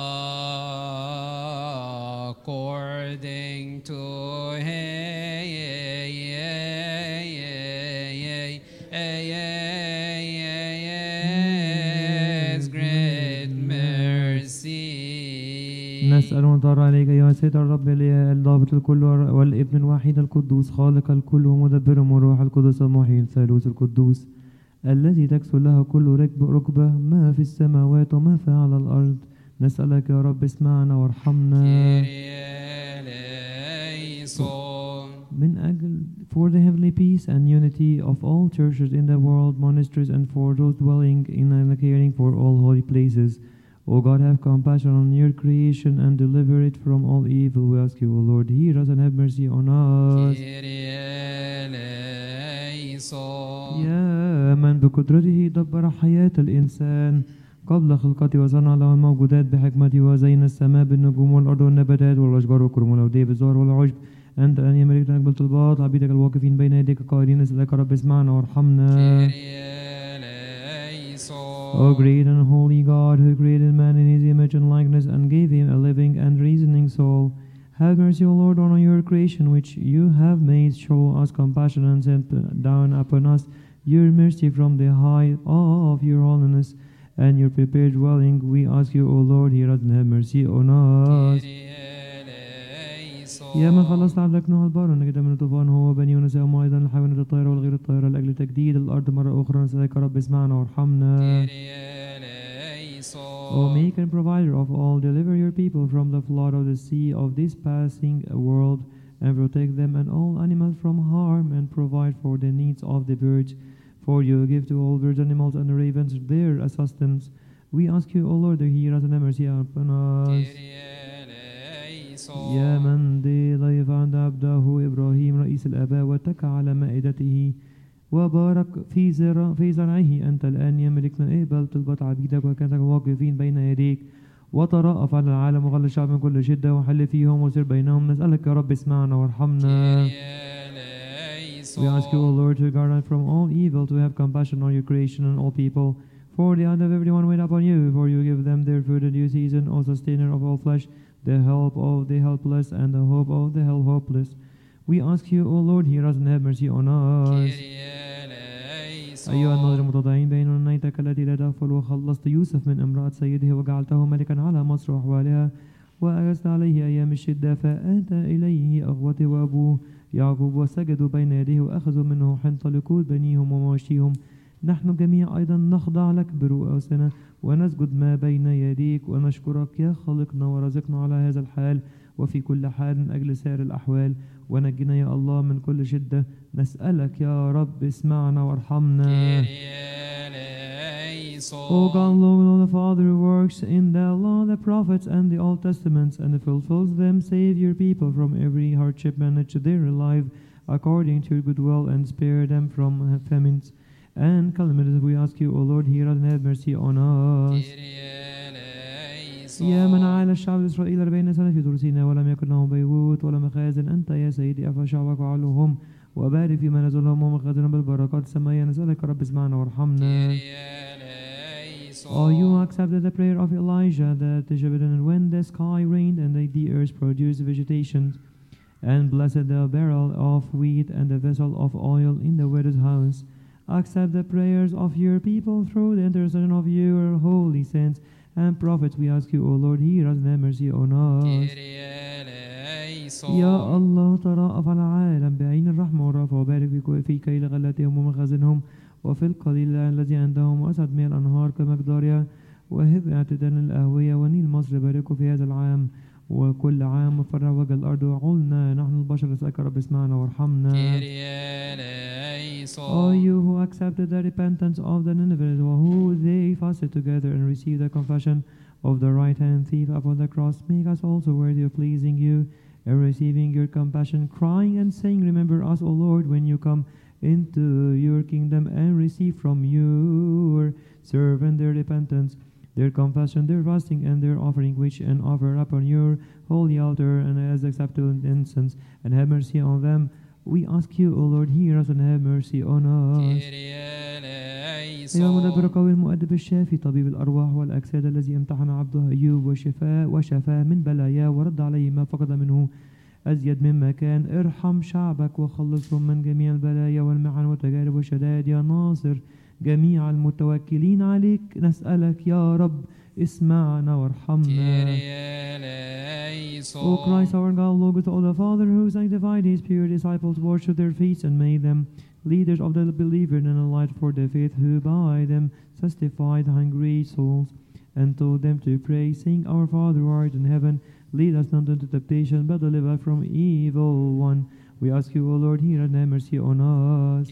According to his great mercy. نسأل ونضطر عليك أيها السيد الرب الإله الضابط الكل والر- والابن الوحيد القدوس خالق الكل ومدبر والروح القدس المحيي الثالوث القدوس الذي تكسر له كل ركب ركبة ما في السماوات وما في على الأرض نسألك يا رب اسمعنا وارحمنا Kyrie eleison. من أجل for the heavenly peace and unity of all churches in the world, monasteries, and for those dwelling in and caring for all holy places. O God, have compassion on your creation and deliver it from all evil. We ask you, O Lord, hear us and have mercy on us. Kyrie eleison. يا من بقدرته دبر حياة الإنسان قبل خلقته وصنع له الموجودات بحكمته وزين السماء بالنجوم والأرض والنباتات والأشجار والكرم والأودية بالزهر والعشب أنت أن يملك نقبل طلبات عبيدك الواقفين بين يديك قائلين نسألك يا رب اسمعنا وارحمنا O great and holy God, who created man in his image and likeness and gave him a living and reasoning soul, have mercy, O Lord, on your creation which you have made. Show us compassion and send down upon us your mercy from the height of your holiness and your prepared dwelling. We ask you, O Lord, hear us and have mercy on us. يا من خلصت عبدك نوح البار ونجد من الطوفان هو بني ونساءهم أيضا الحيوانات الطائرة والغير الطائرة لأجل تجديد الأرض مرة أخرى نسألك يا رب اسمعنا وارحمنا. O Maker and Provider of all, deliver your people from the flood of the sea of this passing world, and protect them and all animals from harm, and provide for the needs of the birds. For you give to all birds, animals, and ravens their sustenance. We ask you, O Lord, to hear us and have mercy upon us. يا من دي ضيف عند عبده إبراهيم رئيس الآباء واتكى على مائدته وبارك في زرع في زرعه أنت الآن يملكنا اقبل طلبة عبيدك وكانك واقفين بين يديك وترأف على العالم وخلي الشعب من كل شدة وحل فيهم وسر بينهم نسألك يا رب اسمعنا وارحمنا We ask you, O Lord, to guard us from all evil, to have compassion on your creation and all people. For the hand of everyone wait upon you, for you give them their food in due season, O sustainer of all flesh, the help of the helpless and the hope of the hell hopeless. We ask you, O Lord, hear us and have mercy on us. أيها الناظر المتضعين بين نيتك التي لا تغفل وخلصت يوسف من امرأة سيده وجعلته ملكا على مصر وأحوالها وأجزت عليه أيام الشدة فأتى إليه أخوته وأبوه يعقوب وسجدوا بين يديه وأخذوا منه حنطة لقود بنيهم ومواشيهم نحن جميع أيضا نخضع لك برؤوسنا ونسجد ما بين يديك ونشكرك يا خالقنا ورزقنا على هذا الحال وفي كل حال من أجل سائر الأحوال ونجنا يا الله من كل شدة نسألك يا رب اسمعنا وارحمنا O God, Lord, the Father who works in the law, the prophets, and the Old Testaments, and fulfills them, save your people from every hardship, manage their life according to your good will, and spare them from famines and calamities. We ask you, O Lord, hear us and have mercy on us. يا من عال الشعب إسرائيل أربعين سنة في طور سيناء ولم يكن لهم بيوت ولا مخازن أنت يا سيدي أفى شعبك وعلوهم وبارك فيما نزلهم ومخازنهم بالبركات السمائية نسألك يا رب اسمعنا وارحمنا Oh, you accepted the prayer of Elijah that the Jebedian when the sky rained and the, the earth produced vegetation, and blessed the barrel of wheat and the vessel of oil in the widow's house. Accept the prayers of your people through the intercession of your holy saints and prophets. We ask you, O Lord, hear us and have mercy on us. يا الله ترأف على العالم بعين الرحمة والرأفة وبارك في في كيل غلاتهم ومخازنهم وفي القليل الذي عندهم وأسعد مياه الأنهار كمقدارها وهب اعتدال الأهوية ونيل مصر باركوا في هذا العام وكل عام وفرع وجه الأرض وعلنا نحن البشر نسألك يا رب اسمعنا وارحمنا O you who accepted the repentance of the Ninevites, who they fasted together and received the confession of the right hand thief upon the cross, make us also worthy of pleasing you and receiving your compassion, crying and saying, Remember us, O Lord, when you come into your kingdom and receive from your servant their repentance, their confession, their fasting, and their offering, which and offer upon your holy altar and as acceptable incense, and have mercy on them. We ask you, O Lord, hear us and have mercy on us. يا مدبر قوي المؤدب الشافي طبيب الأرواح والأجساد الذي امتحن عبده أيوب وشفاه وشفاه من بلاياه ورد عليه ما فقد منه أزيد مما كان ارحم شعبك وخلصهم من جميع البلايا والمحن والتجارب والشدائد يا ناصر جميع المتوكلين عليك نسألك يا رب اسمعنا وارحمنا O Christ our God, Logos of the Father, who sanctified his pure disciples, wash their feet and made them leaders of the believer and a light for the faith, who by them justified hungry souls, and taught them to pray, saying, Our Father who art in heaven, lead us not into temptation, but deliver us from evil one. We ask you, O Lord, hear and have mercy on us.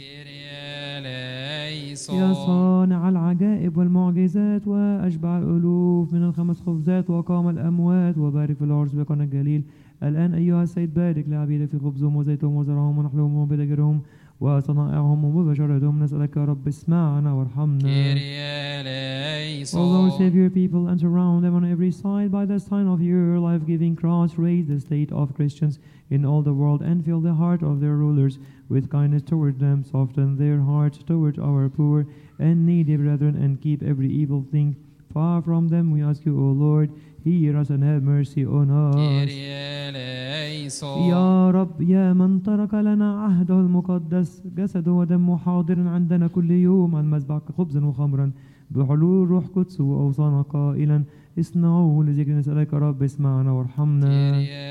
يا صانع العجائب والمعجزات وأشبع الألوف من الخمس خبزات وقام الأموات وبارك في العرس بقنا الجليل الآن أيها السيد بارك لعبيدك في خبزهم وزيتهم وزرعهم ونحلهم وبدجرهم وصنائعهم وبشرتهم نسألك يا رب اسمعنا وارحمنا Although eleison. save your people and surround them on every side by the sign of your life-giving cross, raise the state of Christians in all the world and fill the heart of their rulers with kindness toward them. Soften their hearts toward our poor and needy brethren and keep every evil thing far from them. We ask you, O Lord, hear us and have mercy on us. Kyrie eleison. يا رب يا من ترك لنا عهده المقدس جسده ودمه حاضر عندنا كل يوم على المذبح خبزا وخمرا بحلول روح قدس وأوصانا قائلا اصنعوا لذكر نسألك يا رب اسمعنا وارحمنا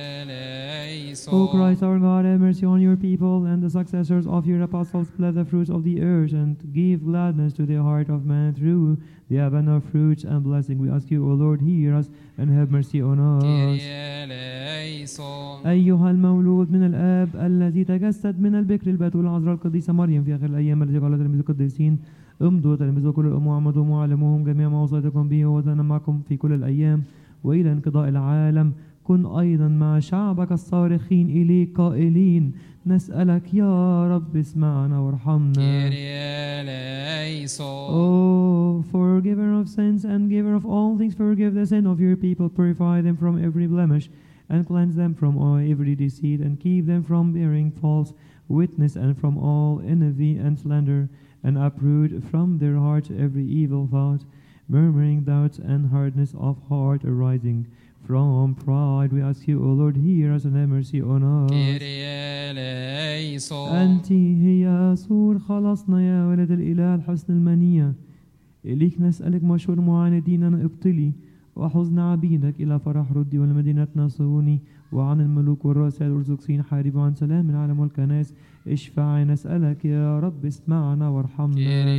Kyrie O Christ eleison. our God, have mercy on your people and the successors of your apostles. Bless the fruits of the earth and give gladness to the heart of man through the abundant fruits and blessing. We ask you, O Lord, hear us and have mercy on us. Kyrie eleison. أيها المولود من الآب الذي تجسد من البكر البتول العذراء القديسة مريم في آخر الأيام التي قالت تلاميذ القديسين امضوا تلاميذ كل الأمم وعمدوا وعلموهم جميع ما وصيتكم به وأنا معكم في كل الأيام وإلى انقضاء العالم كن أيضا مع شعبك الصارخين إليك قائلين نسألك يا رب اسمعنا وارحمنا Kyrie eleison. Oh, forgiver of sins and giver of all things, forgive the sin of your people, purify them from every blemish, and cleanse them from all every deceit, and keep them from bearing false witness, and from all envy and slander, and uproot from their hearts every evil thought, murmuring doubts and hardness of heart arising from pride. We ask you, O Lord, hear us and have mercy on us. Kyrie eleison. أنت هي سور خلصنا يا ولد الإله الحسن المنية إليك نسألك مشهور معاندين ابطلي وحزن عبيدك إلى فرح ردي والمدينة صهوني وعن الملوك والرؤساء الأرثوذكسيين حاربوا عن سلام العالم والكنائس اشفع نسألك يا رب اسمعنا وارحمنا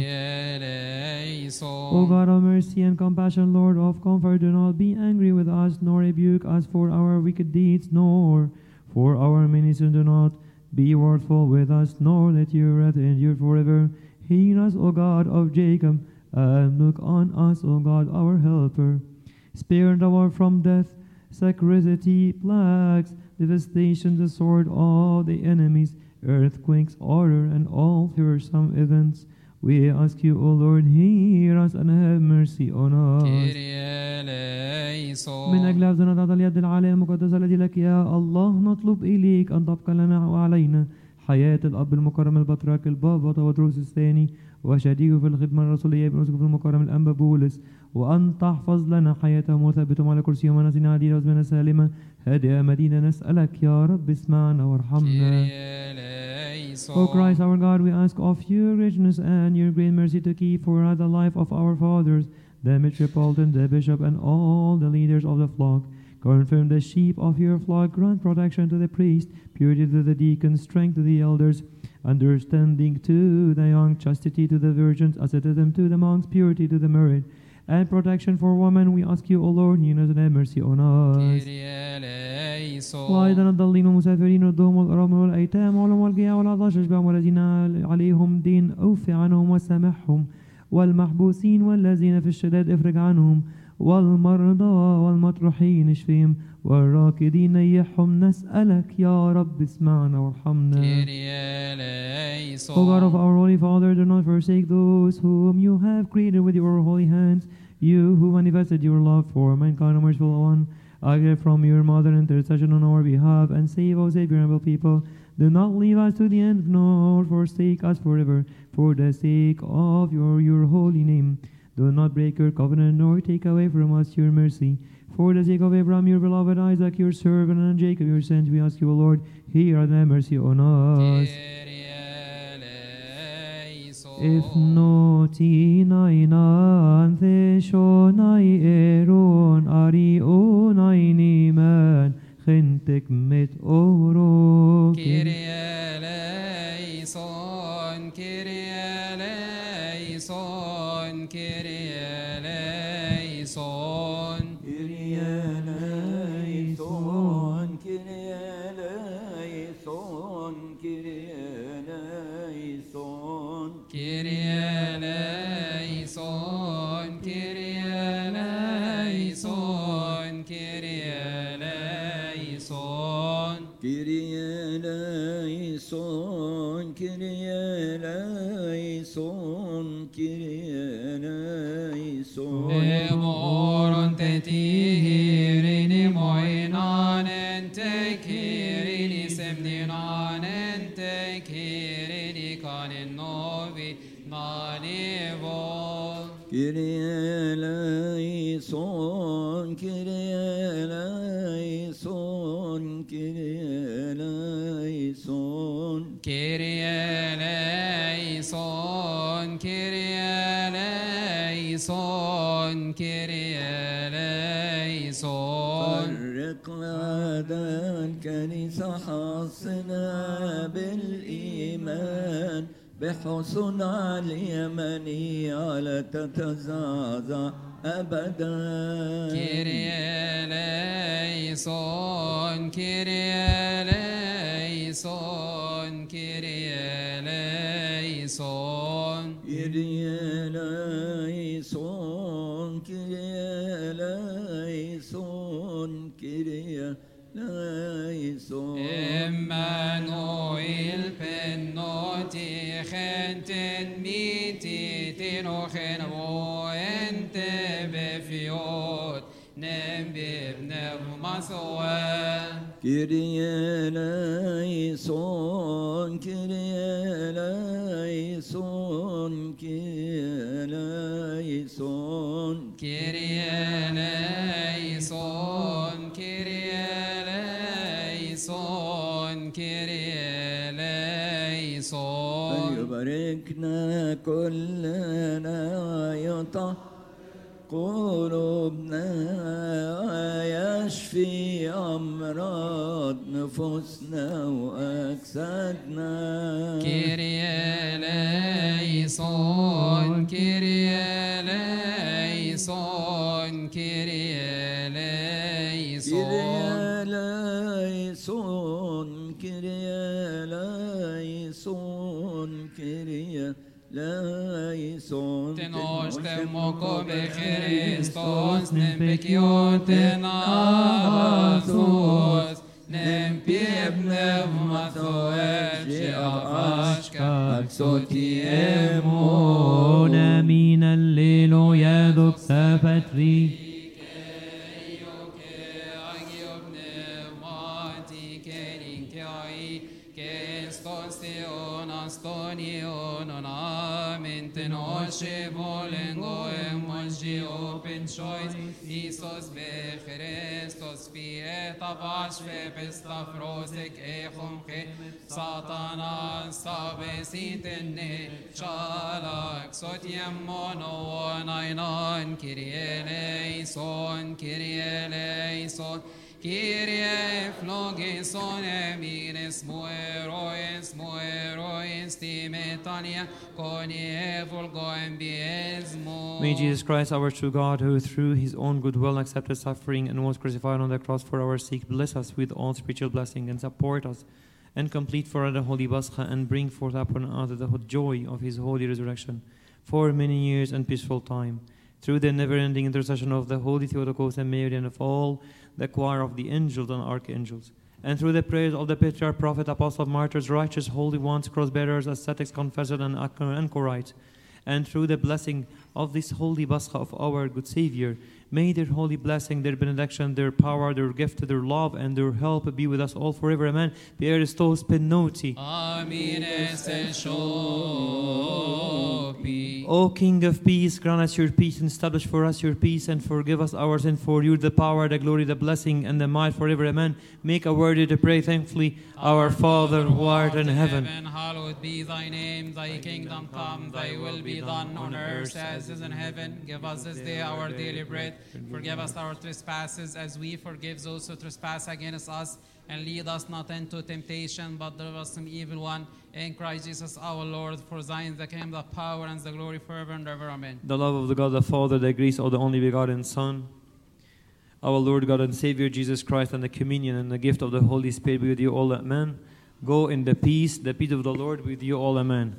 Kyrie O eleison. God of mercy and compassion, Lord of comfort, do not be angry with us, nor rebuke us for our wicked deeds, nor for our many sins. Do not be wrathful with us, nor let your wrath endure forever. Hear us, O God of Jacob, and look on us, O God, our helper. Spare the world from death, scarcity, plagues, devastation, the sword, all the enemies, earthquakes, horror, and all fearsome events. We ask you, O Lord, hear us and have mercy on us. Kyrie eleison. من أجل هذا نضع اليد العالية المقدسة التي لك يا الله نطلب إليك أن تبقى لنا وعلينا حياة الأب المكرم البطرك البابا تودروس الثاني وشريكه في الخدمة الرسولية ابن أسقف المكرم الأنبا بولس وأن تحفظ لنا حياتهم وثبتهم على كرسيهم ونسينا عديدة وزمنا سالمة هذه مدينة نسألك يا رب اسمعنا وارحمنا Kyrie eleison. O Christ our God, we ask of your greatness and your great mercy to keep for us the life of our fathers, the Metropolitan, the Bishop, and all the leaders of the flock. Confirm the sheep of your flock, grant protection to the priest, purity to the deacons, strength to the elders, understanding to the young, chastity to the virgins, asceticism to the monks, purity to the married, and protection for women. We ask you, O Lord, hear us and have mercy on us. Kyrie eleison. وأيضا الضالين والمسافرين والدهم والأرامل والأيتام والعلم والجياع والعطاش اشبعهم والذين عليهم دين أوفي عنهم وسامحهم والمحبوسين والذين في الشداد افرج عنهم والمرضى والمطروحين اشفهم والراكدين نيحهم نسألك يا رب اسمعنا وارحمنا Kyrie O God of eleison. our Holy Father, do not forsake those whom you have created with your holy hands, you who manifested your love for mankind, O merciful one. I get from your mother intercession on our behalf, and save, O Savior, humble people. Do not leave us to the end, nor forsake us forever, for the sake of your, your holy name. Do not break your covenant, nor take away from us your mercy. For the sake of Abraham, your beloved Isaac, your servant, and Jacob, your son, we ask you, O Lord, hear and have mercy on us. Kyrie eleison. If noti nainan theshonai eron ari onai niman chentek met oro Kyrie eleison. Kyrie eleison. Kyrie eleison. Kyrie eleison, Kyrie eleison, Kyrie eleison. Kyrie eleison. Kyrie eleison. Kyrie eleison. Kyrie eleison, Kyrie eleison, Kyrie eleison. Kyrie eleison, Kyrie eleison, Kyrie eleison. Kyrie eleison, Kyrie eleison, Kyrie eleison. فرق لدى الكنيسة حصنا بالإيمان بحصن على اليمنية لا تتزعزع أبدا Kyrie eleison, Kyrie eleison, Kyrie eleison. Kyrie eleison, Kyrie eleison, Kyrie eleison. Emmanuel pennoti genten miti tinochen voente befiot nem bibnev maswa. Kyrie eleison, Kyrie eleison, Kyrie eleison. Kyrie eleison, Kyrie eleison, Kyrie eleison. فليباركنا كلنا ويطهر قلوبنا ويشفي أمراض نفوسنا وأجسادنا Kyrie eleison, Kyrie eleison, Kyrie eleison. Kyrie eleison, Kyrie eleison, Kyrie eleison. Tenostem come Christos, nem pecioten asus, nem piebnev mathoel, she'avashka, أون أمين الليل يدك سفتري Isos be Christos fiet avash fe pestafrosik echum che satana sabesitenne shalak sotiam mono anainan kirie eleison kirie eleison Kyrie flogison emines mueroes mueroes timetania conie vulgo embiesmo May Jesus Christ, our true God, who through his own good will accepted suffering and was crucified on the cross for our sake, bless us with all spiritual blessing and support us and complete for us the holy Pascha and bring forth upon us the joy of his holy resurrection for many years and peaceful time. Through the never ending intercession of the Holy Theotokos and Mary and of all the choir of the angels and archangels. And through the prayers of the patriarch, prophet, apostle, martyrs, righteous, holy ones, cross bearers, ascetics, confessors, and anchorites, and through the blessing of this holy Pascha of our good Savior, may their holy blessing, their benediction, their power, their gift, their love, and their help be with us all forever. Amen. Pieristos penoti. Amines shopi. O King of peace, grant us your peace and establish for us your peace and forgive us our sin for you the power, the glory, the blessing, and the might forever. Amen. Make a worthy to pray thankfully. Our Father who art in heaven. hallowed be thy name, thy kingdom come, thy will be done on earth as is in heaven. Give us this day our daily bread. Forgive us our trespasses as we forgive those who trespass against us. And lead us not into temptation, but deliver us from evil one. In Christ Jesus our Lord, for thine is the kingdom, the power, and the glory forever and ever. Amen. The love of the God the Father, the grace of the only begotten Son, our Lord God and Savior Jesus Christ, and the communion and the gift of the Holy Spirit be with you all. Amen. Go in the peace, the peace of the Lord with you all. Amen.